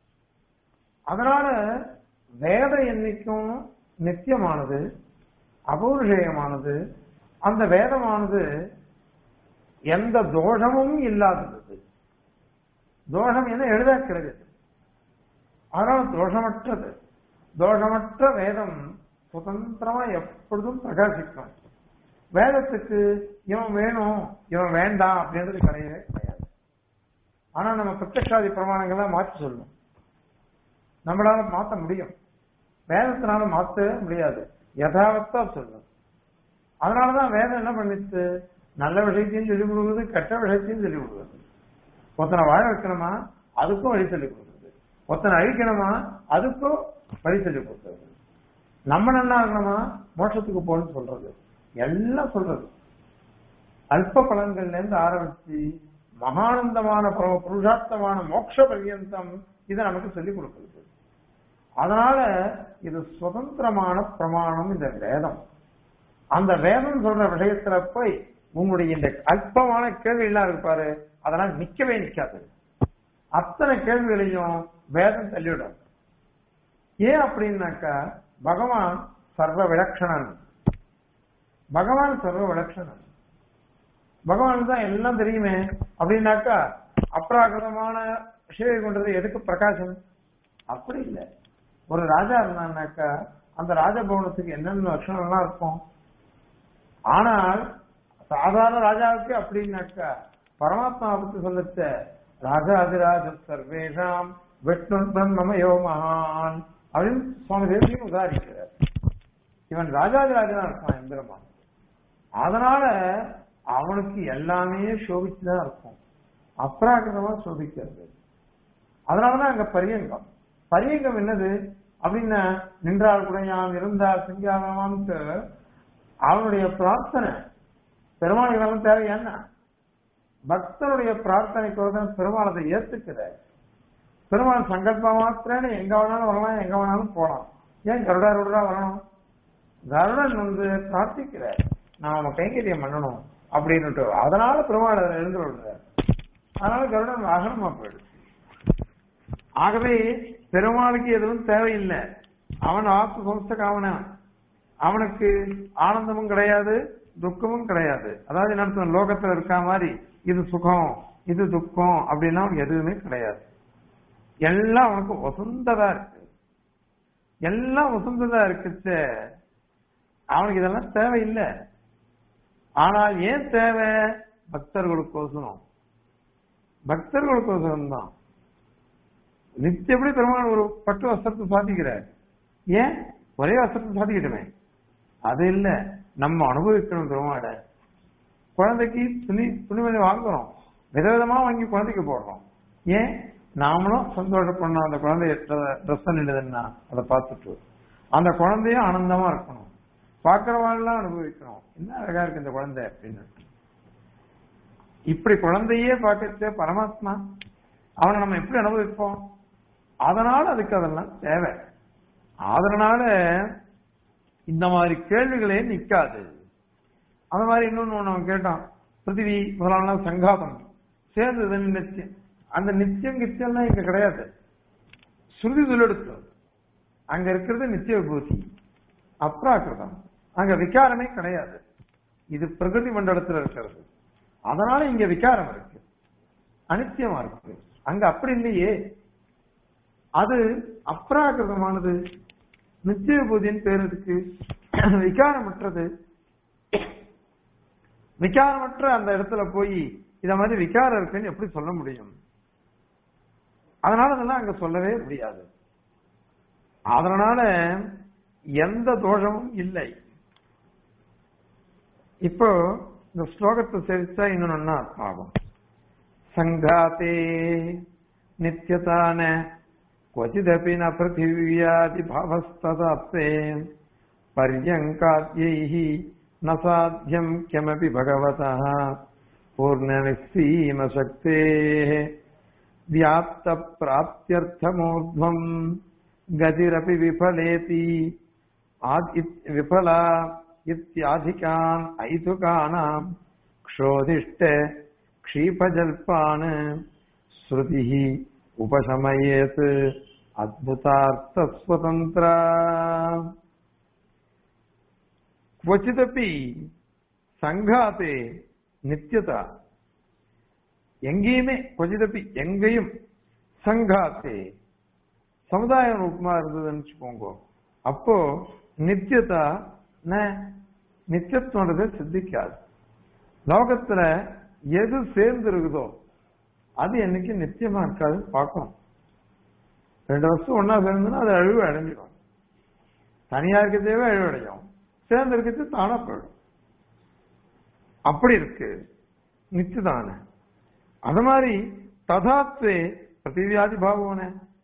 அதனால வேதம் என்னைக்கும் நித்தியமானது அபௌருஷேயமானது அந்த வேதமானது எந்த தோஷமும் இல்லாதது தோஷம் என எழுதாக்கிறது ஆனால் தோஷமற்றது தோஷமற்ற வேதம் சுதந்திரமா எப்பொழுதும் பிரகாசிக்கும் வேதத்துக்கு இவன் வேணும் இவன் வேண்டாம் அப்படின்றது கிடையவே கிடையாது ஆனா நம்ம பிரத்யக்ஷாதி பிரமாணங்களை மாற்றி சொல்லணும் நம்மளால மாத்த முடியும் வேதத்தினால மாத்த முடியாது யதாவத்தா சொல்லணும் அதனாலதான் வேதம் என்ன பண்ணிச்சு நல்ல விஷயத்தையும் சொல்லிக் கொடுக்குறது கெட்ட விஷயத்தையும் சொல்லிக் கொடுக்குறது ஒருத்தனை வாழ வைக்கணுமா அதுக்கும் வழி சொல்லிக் கொடுக்குறது ஒருத்தனை அழிக்கணுமா அதுக்கும் வழி சொல்லிக் கொடுக்குறது நம்ம நல்லா இருக்கணுமா மோட்சத்துக்கு போகணும்னு சொல்றது எல்லாம் சொல்றது அல்ப பலன்கள்ல இருந்து ஆரம்பிச்சு மகானந்தமான பரம புருஷார்த்தமான மோட்ச பர்யந்தம் இதை நமக்கு சொல்லிக் கொடுக்குறது அதனால இது சுதந்திரமான பிரமாணம் இந்த வேதம் அந்த வேதம் சொல்ற விஷயத்துல போய் உங்களுடைய இந்த அல்பமான கேள்வி எல்லாம் இருப்பாரு அதெல்லாம் நிக்கவே நிக்காது அத்தனை கேள்விகளையும் வேதம் தள்ளிவிடும் ஏன் அப்படின்னாக்கா பகவான் சர்வ விலட்சணன் பகவான் சர்வ விலட்சணன் பகவான் தான் எல்லாம் தெரியுமே அப்படின்னாக்கா அப்ராகிருதமான சேவை கொண்டது எதுக்கு பிரகாசம் அப்படி இல்லை ஒரு ராஜா இருந்தான்னாக்கா அந்த ராஜபவனத்துக்கு என்னென்ன லட்சணம்லாம் இருக்கும் ஆனால் சாதாரண ராஜாவுக்கு அப்படின்னாக்கா பரமாத்மா பத்தி சொல்லச்ச ராஜாதிராஜ சர்வேஷாம் விஷ்ணு பிரம்மமயோ மகான் அப்படின்னு சுவாமி தேசியம் உதாரிக்கிறார் இவன் ராஜாதிராஜனா இருக்கான் எந்திரமான் அதனால அவனுக்கு எல்லாமே சோபிச்சுதான் இருக்கும் அப்ராகிரமா சோபிக்கிறது அதனாலதான் அங்க பரியங்கம் பரியங்கம் என்னது அப்படின்னா நின்றால் குடையாம் இருந்தால் சிங்காரமான்ட்டு அவனுடைய பிரார்த்தனை பெருமாள் இதெல்லாம் தேவை என்ன பக்தனுடைய பிரார்த்தனைக்கு பெருமாள் அதை ஏத்துக்கிற பெருமாள் சங்கல்ப மாத்திரன்னு எங்க வேணாலும் வரலாம் எங்க வேணாலும் போலாம் ஏன் கருடா கருடா வரணும் கருடன் வந்து பிரார்த்திக்கிற நாம கைங்கரியம் பண்ணணும் அப்படின்னுட்டு அதனால பெருமாள் அதை எழுந்து விடுறார் அதனால கருடன் வாகனமா போயிடுச்சு ஆகவே பெருமாளுக்கு எதுவும் தேவையில்லை அவன் ஆத்து சொந்த காவனன் அவனுக்கு ஆனந்தமும் கிடையாது துக்கமும் கிடையாது அதாவது என்ன அர்த்தம் லோகத்துல இருக்க மாதிரி இது சுகம் இது துக்கம் அப்படின்னா அவனுக்கு எதுவுமே கிடையாது எல்லாம் அவனுக்கு வசந்ததா இருக்கு எல்லாம் வசந்ததா இருக்குச்ச அவனுக்கு இதெல்லாம் தேவையில்லை ஆனால் ஏன் தேவை பக்தர்களுக்கோசரம் பக்தர்களுக்கோசரம் தான் நித்தியப்படி பெருமாள் ஒரு பட்டு வஸ்திரத்தை சாதிக்கிறார் ஏன் ஒரே வஸ்திரத்தை சாதிக்கட்டுமே அது இல்ல நம்ம அனுபவிக்கணும் பெருமாட குழந்தைக்கு துணி துணிமணி வாங்குறோம் விதவிதமா வாங்கி குழந்தைக்கு போடுறோம் ஏன் நாமளும் சந்தோஷப்படணும் அந்த குழந்தைய ட்ரெஸ் பண்ணிடுதுன்னா அதை பார்த்துட்டு அந்த குழந்தையும் ஆனந்தமா இருக்கணும் பாக்குறவாள்லாம் அனுபவிக்கணும் என்ன அழகா இருக்கு இந்த குழந்தை அப்படின்னு இப்படி குழந்தையே பார்க்கச்ச பரமாத்மா அவனை நம்ம எப்படி அனுபவிப்போம் அதனால அதுக்கு அதெல்லாம் தேவை அதனால இந்த மாதிரி கேள்விகளே நிக்காது அந்த மாதிரி இன்னொன்னு ஒண்ணு அவன் கேட்டான் பிருத்திவி முதலான சங்காதம் சேர்ந்தது நித்தியம் அந்த நித்தியம் கித்தியம்லாம் இங்க கிடையாது ஸ்ருதி சொல்லெடுத்து அங்க இருக்கிறது நித்திய விபூதி அப்ராக்கிருதம் அங்க விகாரமே கிடையாது இது பிரகிருதி மண்டலத்துல இருக்கிறது அதனால இங்க விகாரம் இருக்கு அனித்தியமா இருக்கு அங்க அப்படி இல்லையே அது அப்ராகிருதமானது நித்திய விபூதியின் பேர் இருக்கு விகாரமற்றது விகாரமற்ற அந்த இடத்துல போய் இத மாதிரி விகாரம் இருக்குன்னு எப்படி சொல்ல முடியும் அதனால அதெல்லாம் அங்க சொல்லவே முடியாது அதனால எந்த தோஷமும் இல்லை இப்போ இந்த ஸ்லோகத்தை சேவிச்சா இன்னும் ஒன்னா ஆகும் சங்காத்தே நித்தியதான क्वचिदपि न पृथिव्यादिभावस्तदाप्ते पर्यङ्काद्यैः न साध्यम् किमपि भगवतः पूर्णनिस्सीमशक्तेः व्याप्तप्राप्त्यर्थमूर्ध्वम् गतिरपि विफलेति आद्- विफला इत्याधिकान् ऐतुकानाम् क्षोधिष्ट क्षीपजल्पान् श्रुतिः उपशमयेत् अद्भुतार्थस्वतन्त्रा क्वचिदपि சங்காத்தே நித்தியதா எங்கேயுமே கொஜிதப்பி எங்கேயும் சங்காத்தே சமுதாய ரூபமா இருந்ததுன்னு வச்சுக்கோங்க அப்போ நித்தியதா ந நித்தியத்துவன்றது சித்திக்காது லோகத்துல எது சேர்ந்து இருக்குதோ அது என்னைக்கு நித்தியமா இருக்காது பார்க்கணும் ரெண்டு வருஷம் ஒன்னா சேர்ந்துன்னா அது அழிவு அடைஞ்சிடும் தனியா இருக்கிறதேவே அழிவு அடையும் சேர்ந்து இருக்கிறது தானா போயிடும் அப்படி இருக்கு நிச்சயதான அது மாதிரி ததாத்வே பிரதிவியாதி பாவன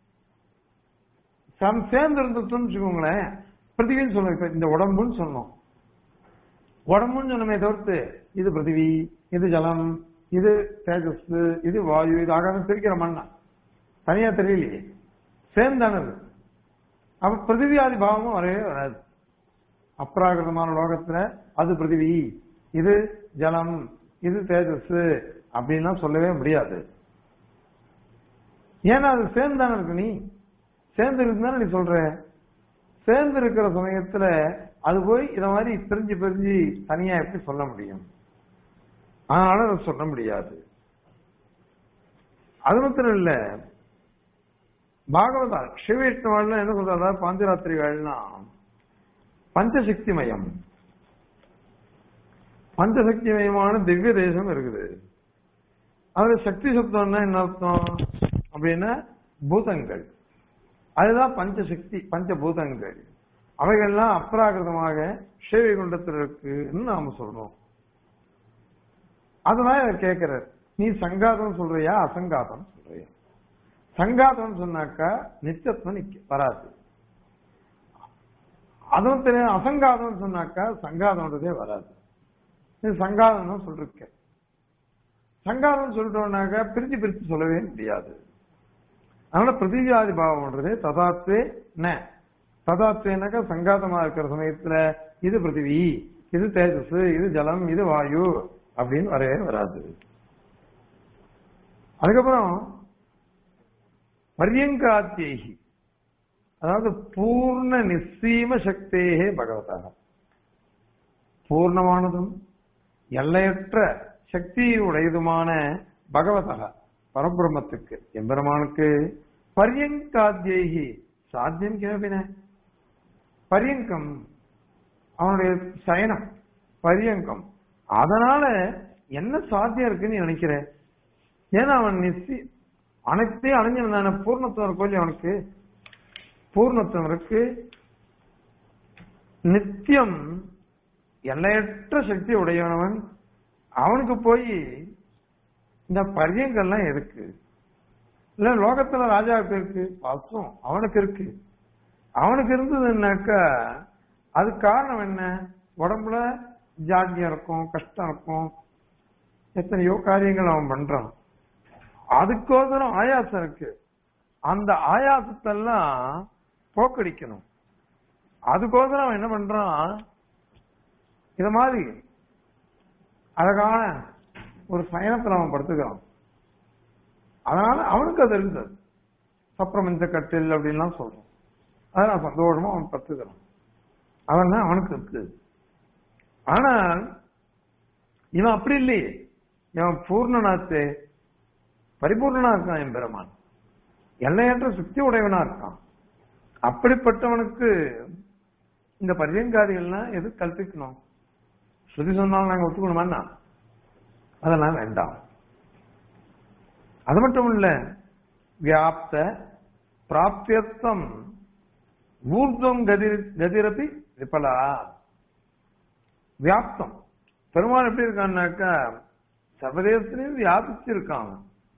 சம் சேர்ந்து இருந்துச்சுன்னு வச்சுக்கோங்களேன் பிருத்திவின்னு சொல்லணும் இப்ப இந்த உடம்புன்னு சொன்னோம் உடம்புன்னு சொன்னமே தவிர்த்து இது பிருத்திவி இது ஜலம் இது தேஜஸ் இது வாயு இது ஆகாரம் பிரிக்கிற மண்ணா தனியா தெரியலையே சேர்ந்தானது அப்ப பிருத்திவியாதி பாவமும் வரவே வராது அப்ராகிருதமான லோகத்துல அது பிருத்திவி இது ஜலம் இது தேஜஸ் அப்படின்லாம் சொல்லவே முடியாது ஏன்னா அது சேர்ந்தானே இருக்கு நீ சேர்ந்து இருக்குதானே நீ சொல்ற சேர்ந்து இருக்கிற சமயத்துல அது போய் இத மாதிரி பிரிஞ்சு பிரிஞ்சு தனியா எப்படி சொல்ல முடியும் அதனால அதை சொல்ல முடியாது அது மாத்திரம் இல்ல பாகவதா சிவவிஷ்ணுவாள்லாம் என்ன சொல்றாங்க பாஞ்சராத்திரிகள்லாம் பஞ்சசக்திமயம் பஞ்சசக்திமயமான திவ்ய தேசம் இருக்குது அதுல சக்தி சப்தம்னா என்ன அர்த்தம் அப்படின்னா பூதங்கள் அதுதான் பஞ்சசக்தி பஞ்சபூதங்கள் அவைகள்லாம் அப்ராகிருதமாக சேவை குண்டத்தில் இருக்குன்னு நாம சொல்றோம் அதனால அவர் கேட்கிறார் நீ சங்காதம் சொல்றியா அசங்காதம் சொல்றியா சங்காதம் சொன்னாக்கா நித்தியத்துவம் நிக்க வராது அதுவும் தெரியும் அசங்காதம் சொன்னாக்கா சங்காதம்ன்றதே வராது இது சங்காதம் தான் சொல்லிருக்க சங்காதம் சொல்லிட்டோம்னாக்கா பிரிச்சு பிரிச்சு சொல்லவே முடியாது அதனால பிரதிவியாதி பாவம்ன்றதே ததாத்வே ந ததாத்வேனாக்கா சங்காதமா இருக்கிற சமயத்துல இது பிருத்திவி இது தேஜஸ் இது ஜலம் இது வாயு அப்படின்னு வரவே வராது அதுக்கப்புறம் பரியங்காத்தியகி அதாவது பூர்ண நிச்சீம சக்தேகே பகவதாக பூர்ணமானதும் எல்லையற்ற சக்தி உடையதுமான பகவதக பரபிரம்மத்துக்கு எம்பெருமானுக்கு பரியங்காத்தியகி சாத்தியம் கிளப்பின பரியங்கம் அவனுடைய சயனம் பரியங்கம் அதனால என்ன சாத்தியம் இருக்குன்னு நினைக்கிறேன் ஏன்னா அவன் நிச்சி அனைத்தையும் அடைஞ்சிருந்தான பூர்ணத்துவம் இருக்கும் இல்லையா அவனுக்கு பூர்ணத்துவம் இருக்கு நித்தியம் எல்லையற்ற சக்தி உடையவனவன் அவனுக்கு போய் இந்த பரியங்கள்லாம் எதுக்கு இல்ல லோகத்துல ராஜாவுக்கு இருக்கு பாசம் அவனுக்கு இருக்கு அவனுக்கு இருந்ததுன்னாக்கா அது காரணம் என்ன உடம்புல ஜாக்கியம் இருக்கும் கஷ்டம் இருக்கும் எத்தனையோ காரியங்கள் அவன் பண்றான் அதுக்கோசரம் ஆயாசம் இருக்கு அந்த ஆயாசத்தெல்லாம் போக்கடிக்கணும் அதுக்கோசரம் அவன் என்ன பண்றான் இத மாதிரி அழகான ஒரு சயனத்துல அவன் படுத்துக்கிறான் அதனால அவனுக்கு அது இருந்தது சப்ரமஞ்ச கட்டில் அப்படின்லாம் சொல்றோம் அதை நான் சந்தோஷமா அவன் கத்துக்கிறான் அவன் தான் அவனுக்கு இருக்கு ஆனால் இவன் அப்படி இல்லையே இவன் பூர்ணனாச்சே பரிபூர்ணனா இருக்கான் என் பெருமான் எல்லையற்ற சுத்தி உடையவனா இருக்கான் அப்படிப்பட்டவனுக்கு இந்த பரியங்காதிகள்லாம் எது கல்பிக்கணும் ஸ்ருதி சொன்னாலும் நாங்க ஒத்துக்கணுமா அதெல்லாம் வேண்டாம் அது மட்டும் இல்ல வியாப்த பிராப்தியர்த்தம் ஊர்துவம் கதிர் கதிரபி விபலா வியாப்தம் பெருமாள் எப்படி இருக்கான்னாக்கா சர்வதேசத்திலையும் வியாபிச்சிருக்கான்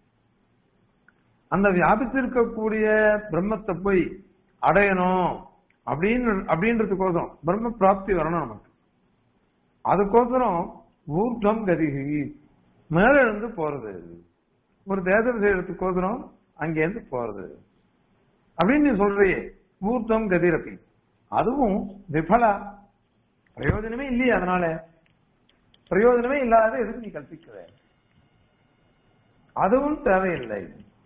அந்த வியாபிச்சிருக்கக்கூடிய பிரம்மத்தை போய் அடையணும் அப்படின்னு அப்படின்றதுக்கோசரம் பிரம்ம பிராப்தி வரணும் நமக்கு அதுக்கோசரம் ஊர்தம் கதிகி மேல இருந்து போறது ஒரு தேசம் செய்யறதுக்கோசரம் அங்கேருந்து போறது அப்படின்னு நீ சொல்றியே ஊர்தம் கதிரப்பி அதுவும் விபலா பிரயோஜனமே இல்லையே அதனால பிரயோஜனமே இல்லாத எதுக்கு நீ கல்பிக்கிற அதுவும் தேவையில்லை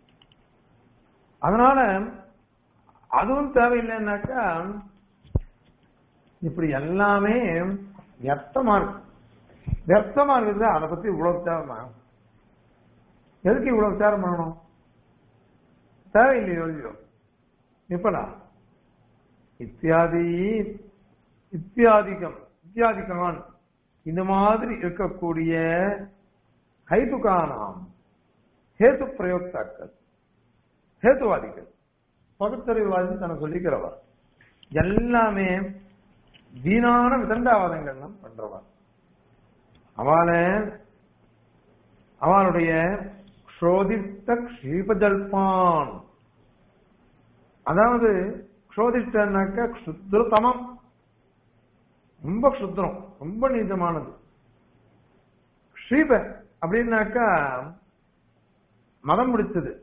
அதனால அதுவும் தேவையில்லைன்னாக்கா இப்படி எல்லாமே வியர்த்தமா இருக்கு வியர்த்தமா இருக்குது அதை பத்தி இவ்வளவு விசாரமா எதுக்கு இவ்வளவு விசாரம் பண்ணணும் தேவையில்லையோ இல்லையோ இப்படா இத்தியாதி இத்தியாதிகம் இத்தியாதிகமான் இந்த மாதிரி இருக்கக்கூடிய ஹைதுகானாம் ஹேது பிரயோக்தாக்கள் ஹேத்துவாதிகள் பகுத்தறிவாதி தன சொல்லிக்கிறவா எல்லாமே வீணான விதண்டாவாதங்கள்லாம் பண்றவா அவளை அவளுடைய க்ஷோதித்த க்ஷீபஜல்பான் அதாவது க்ஷோதிஷ்டனாக்க க்ஷுத்ருதமம் ரொம்ப க்ஷுத்ரம் ரொம்ப நீச்சமானது க்ஷீப அப்படின்னாக்கா மதம் முடிச்சது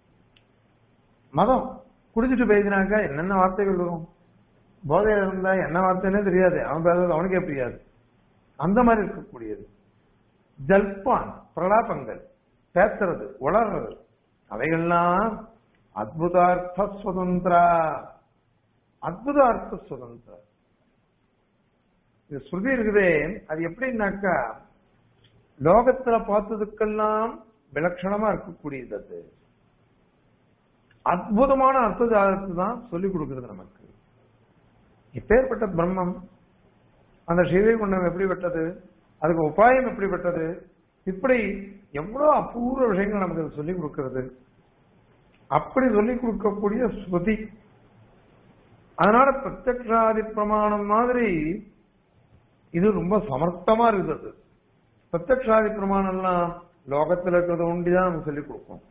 மதம் குடிச்சிட்டு போயிடுனாக்கா என்னென்ன வார்த்தைகள் வரும் போதையில இருந்தா என்ன வார்த்தைன்னே தெரியாது அவன் பேசுறது அவனுக்கே புரியாது அந்த மாதிரி இருக்கக்கூடியது ஜல்பான் பிரலாபங்கள் பேசுறது உளர்றது அவைகள்லாம் அத்புதார்த்த சுதந்திரா அத்புதார்த்த சுதந்திரா இது ஸ்ருதி இருக்குதே அது எப்படின்னாக்கா லோகத்துல பார்த்ததுக்கெல்லாம் விலட்சணமா இருக்கக்கூடியது அது அற்புதமான அர்த்தஜாலத்தை தான் சொல்லிக் கொடுக்கிறது நமக்கு இப்பேற்பட்ட பிரம்மம் அந்த ஸ்ரீவைகுண்டம் எப்படிப்பட்டது அதுக்கு உபாயம் எப்படிப்பட்டது இப்படி எவ்வளவு அபூர்வ விஷயங்கள் நமக்கு அது சொல்லிக் கொடுக்கிறது அப்படி சொல்லிக் கொடுக்கக்கூடிய ஸ்ருதி அதனால பிரத்யக்ஷாதி பிரமாணம் மாதிரி இது ரொம்ப சமர்த்தமா இருக்குது பிரத்யக்ஷாதி பிரமாணம் எல்லாம் லோகத்துல இருக்கிறத ஒண்டிதான் நமக்கு சொல்லிக் கொடுக்கும்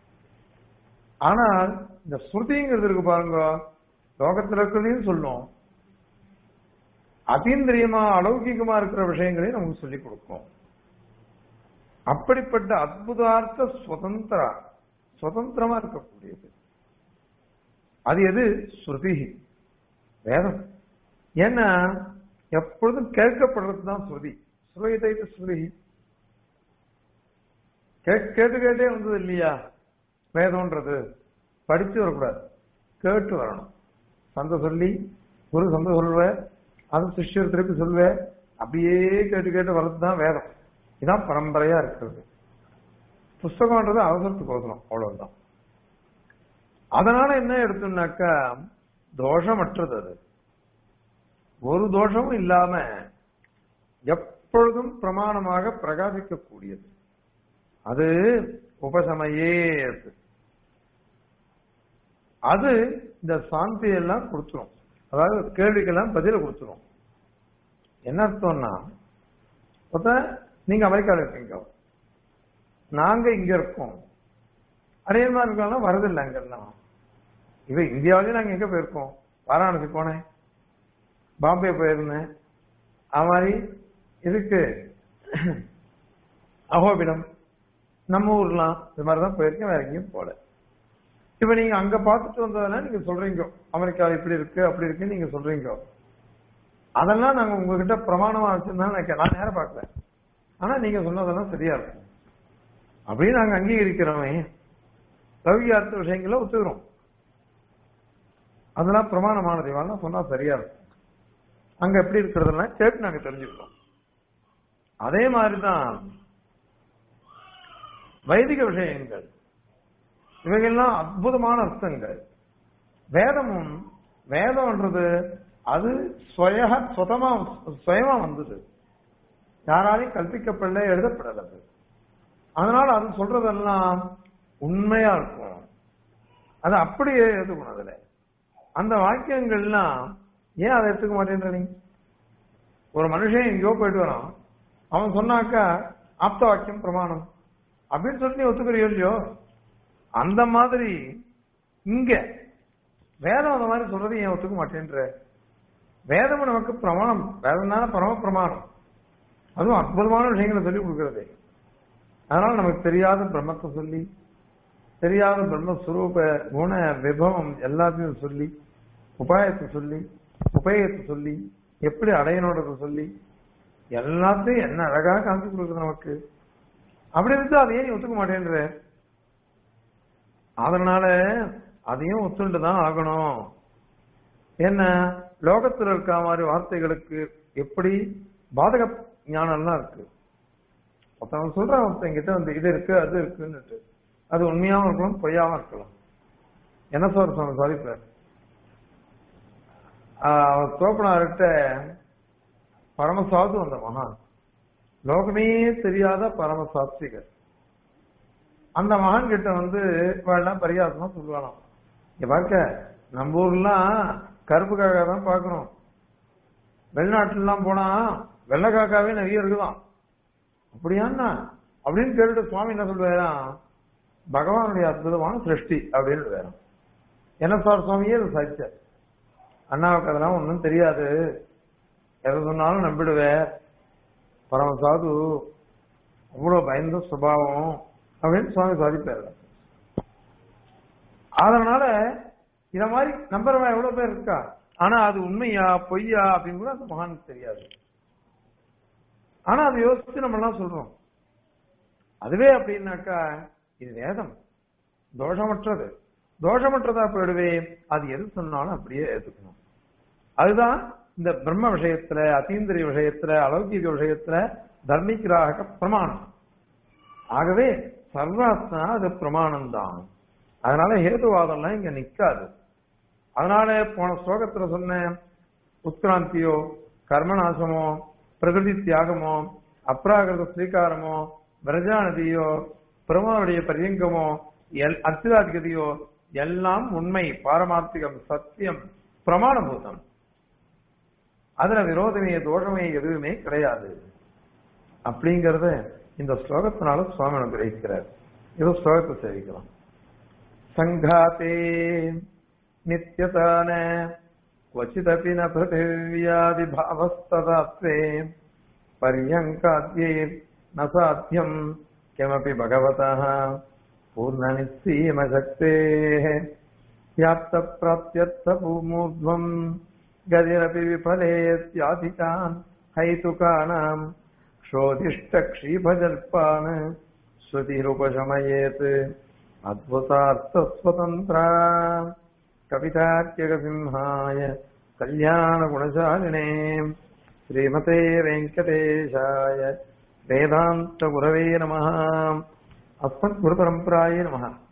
ஆனால் இந்த ஸ்ருதிங்கிறது இருக்கு பாருங்க லோகத்துல இருக்கிறதையும் சொல்லும் அதீந்திரியமா அலௌகிகமா இருக்கிற விஷயங்களையும் நமக்கு சொல்லிக் கொடுக்கும் அப்படிப்பட்ட அற்புதார்த்த சுதந்திரா சுதந்திரமா இருக்கக்கூடியது அது எது ஸ்ருதி வேதம் ஏன்னா எப்பொழுதும் கேட்கப்படுறது தான் ஸ்ருதி ஸ்ருதி ஸ்ருதி கேட்டு கேட்டே வந்தது இல்லையா வேதம்ன்றது படிச்சு வரக்கூடாது கேட்டு வரணும் சந்த சொல்லி குரு சந்த சொல்வ அது சிஷ்யர் திருப்பி சொல்வ அப்படியே கேட்டு கேட்டு வர்றது தான் வேதம் இதான் பரம்பரையா இருக்கிறது புஸ்தகம்ன்றது அவசரத்துக்கு ஓசனம் அவ்வளவுதான் அதனால என்ன எடுத்தோம்னாக்கா தோஷமற்றது அது ஒரு தோஷமும் இல்லாம எப்பொழுதும் பிரமாணமாக பிரகாசிக்கக்கூடியது அது உபசமையே அது இந்த சாந்தி எல்லாம் கொடுத்துரும் அதாவது கேள்விக்கெல்லாம் பதில கொடுத்துரும் என்ன அர்த்தம்னா நீங்க அமெரிக்காவில் இருக்கீங்க நாங்க இங்க இருக்கோம் அதே மாதிரி இருக்கலாம் வரதில்லை அங்கெல்லாம் இவ இந்தியாவிலேயே நாங்க எங்க போயிருக்கோம் வாராணசி போனேன் பாம்பே போயிருந்தேன் அது மாதிரி இதுக்கு அகோபிடம் நம்ம ஊர்லாம் இது மாதிரிதான் போயிருக்கேன் வேற எங்கேயும் போல இப்ப நீங்க அங்க பார்த்துட்டு வந்ததுனால நீங்க சொல்றீங்க அமெரிக்கா இப்படி இருக்கு அப்படி இருக்கு நீங்க சொல்றீங்க அதெல்லாம் நாங்க உங்ககிட்ட பிரமாணமா வச்சிருந்தா நான் நேரம் பார்க்கல ஆனா நீங்க சொன்னதெல்லாம் சரியா இருக்கும் அப்படின்னு நாங்க அங்கீகரிக்கிறோமே லௌகியார்த்த விஷயங்கள ஒத்துக்கிறோம் அதெல்லாம் பிரமாணமானது இவெல்லாம் சொன்னா சரியா இருக்கும் அங்க எப்படி இருக்கிறதெல்லாம் கேட்டு நாங்க தெரிஞ்சுக்கிறோம் அதே மாதிரிதான் வைதிக விஷயங்கள் இவைகள்லாம் அற்புதமான அர்த்தங்கள் வேதமும் வேதம்ன்றது அது சுய சுதமா சுயமா வந்தது யாராலையும் கற்பிக்கப்படல எழுதப்படல அது அதனால அது சொல்றதெல்லாம் உண்மையா இருக்கும் அது அப்படியே எடுத்துக்கணும் அதுல அந்த வாக்கியங்கள்லாம் ஏன் அதை எடுத்துக்க மாட்டேன்ற நீ ஒரு மனுஷன் எங்கேயோ போயிட்டு வரான் அவன் சொன்னாக்கா ஆப்த வாக்கியம் பிரமாணம் அப்படின்னு சொல்லி நீ ஒத்துக்கிறியோ இல்லையோ அந்த மாதிரி இங்க வேதம் அந்த மாதிரி சொல்றது ஏன் ஒத்துக்க மாட்டேன்ற வேதம் நமக்கு பிரமாணம் வேதம் தானே பரம பிரமாணம் அதுவும் அற்புதமான விஷயங்களை சொல்லி கொடுக்கறது அதனால நமக்கு தெரியாத பிரம்மத்தை சொல்லி தெரியாத பிரம்மஸ்வரூப குண விபவம் எல்லாத்தையும் சொல்லி உபாயத்தை சொல்லி உபயத்தை சொல்லி எப்படி அடையணுன்றத சொல்லி எல்லாத்தையும் என்ன அழகா காமிச்சு கொடுக்குது நமக்கு அப்படி இருந்து அதை ஏன் நீ ஒத்துக்க மாட்டேன்ற அதனால அதையும் ஒத்துண்டு தான் ஆகணும் என்ன லோகத்துல இருக்க மாதிரி வார்த்தைகளுக்கு எப்படி பாதக ஞானம்லாம் இருக்கு ஒருத்தவங்க சொல்றான் ஒருத்தன் கிட்ட வந்து இது இருக்கு அது இருக்குன்னுட்டு அது உண்மையாவும் இருக்கலாம் பொய்யாவும் இருக்கலாம் என்ன சார் சொன்ன சாதிப்பார் அவர் தோப்பனார்கிட்ட பரமசாது அந்த மகான் லோகமே தெரியாத பரம சாத்விகர் அந்த மகான் கிட்ட வந்து எல்லாம் பரிகாசமா சொல்லுவானாம் இங்க பார்க்க நம்ம ஊர்லாம் கருப்பு காக்கா தான் பார்க்கணும் வெளிநாட்டுலாம் போனா வெள்ளை காக்காவே நிறைய இருக்குதான் அப்படியாண்ணா அப்படின்னு கேட்டுட்டு சுவாமி என்ன சொல்றாராம் பகவானுடைய அற்புதமான சிருஷ்டி அப்படின்னு வேறாம் என்ன சார் சுவாமியே அது சாதிச்சார் அண்ணாவுக்கு அதெல்லாம் ஒன்றும் தெரியாது எதை சொன்னாலும் நம்பிடுவேன் பரம சாது அவ்வளவு பயந்த சுபாவம் அப்படின்னு சுவாமி சாதிப்பாரு அதனால இத மாதிரி நம்புறவன் எவ்வளவு பேர் இருக்கா ஆனா அது உண்மையா பொய்யா அப்படின்னு கூட அந்த மகானுக்கு தெரியாது ஆனா அதை யோசிச்சு நம்ம எல்லாம் சொல்றோம் அதுவே அப்படின்னாக்கா இது வேதம் தோஷமற்றது தோஷமற்றதா போயிடுவே அது எது சொன்னாலும் அப்படியே ஏத்துக்கணும் அதுதான் இந்த பிரம்ம விஷயத்துல அத்தீந்திரிய விஷயத்துல அலௌகிக விஷயத்துல தர்மிகிராக பிரமாணம் ஆகவே சர்வாத்மா அது பிரமாணம் தான் அதனால ஹேதுவாதம்லாம் இங்க நிக்காது அதனால போன ஸ்லோகத்துல சொன்ன உத்கிராந்தியோ கர்மநாசமோ பிரகிருதி தியாகமோ அப்ராகிருத ஸ்வீகாரமோ பிரஜாநதியோ பிரமாவுடைய பரியங்கமோ எல் அத்திராதிகதியோ எல்லாம் உண்மை பாரமார்த்திகம் சத்தியம் பிரமாணபூதம் அதுல விரோதமே தோஷமே எதுவுமே கிடையாது அப்படிங்கறத இந்த ஸ்லோகத்தினால சுவாமி அனுகிரகிக்கிறார் இது ஸ்லோகத்தை சேவிக்கலாம் சங்காத்தே நித்தியதான क्वचिदपि न पृथिव्यादिभावस्तदात्वे पर्यङ्काद्ये न साध्यम् किमपि भगवतः पूर्णनिस्सीमशक्तेः व्याप्तप्राप्त्यर्थपूर्मूर्ध्वम् गतिरपि विफलेत्याधिकान् हैतुकानाम् क्षोदिष्टक्षीभजल्पान् श्रुतिरुपशमयेत् अद्भुतार्थस्वतन्त्रा कवितार्क्यकसिंहाय कल्याणगुणशालिने श्रीमते वेङ्कटेशाय वेदान्तगुरवे नमः अस्मद्गुरुपरम्पराय नमः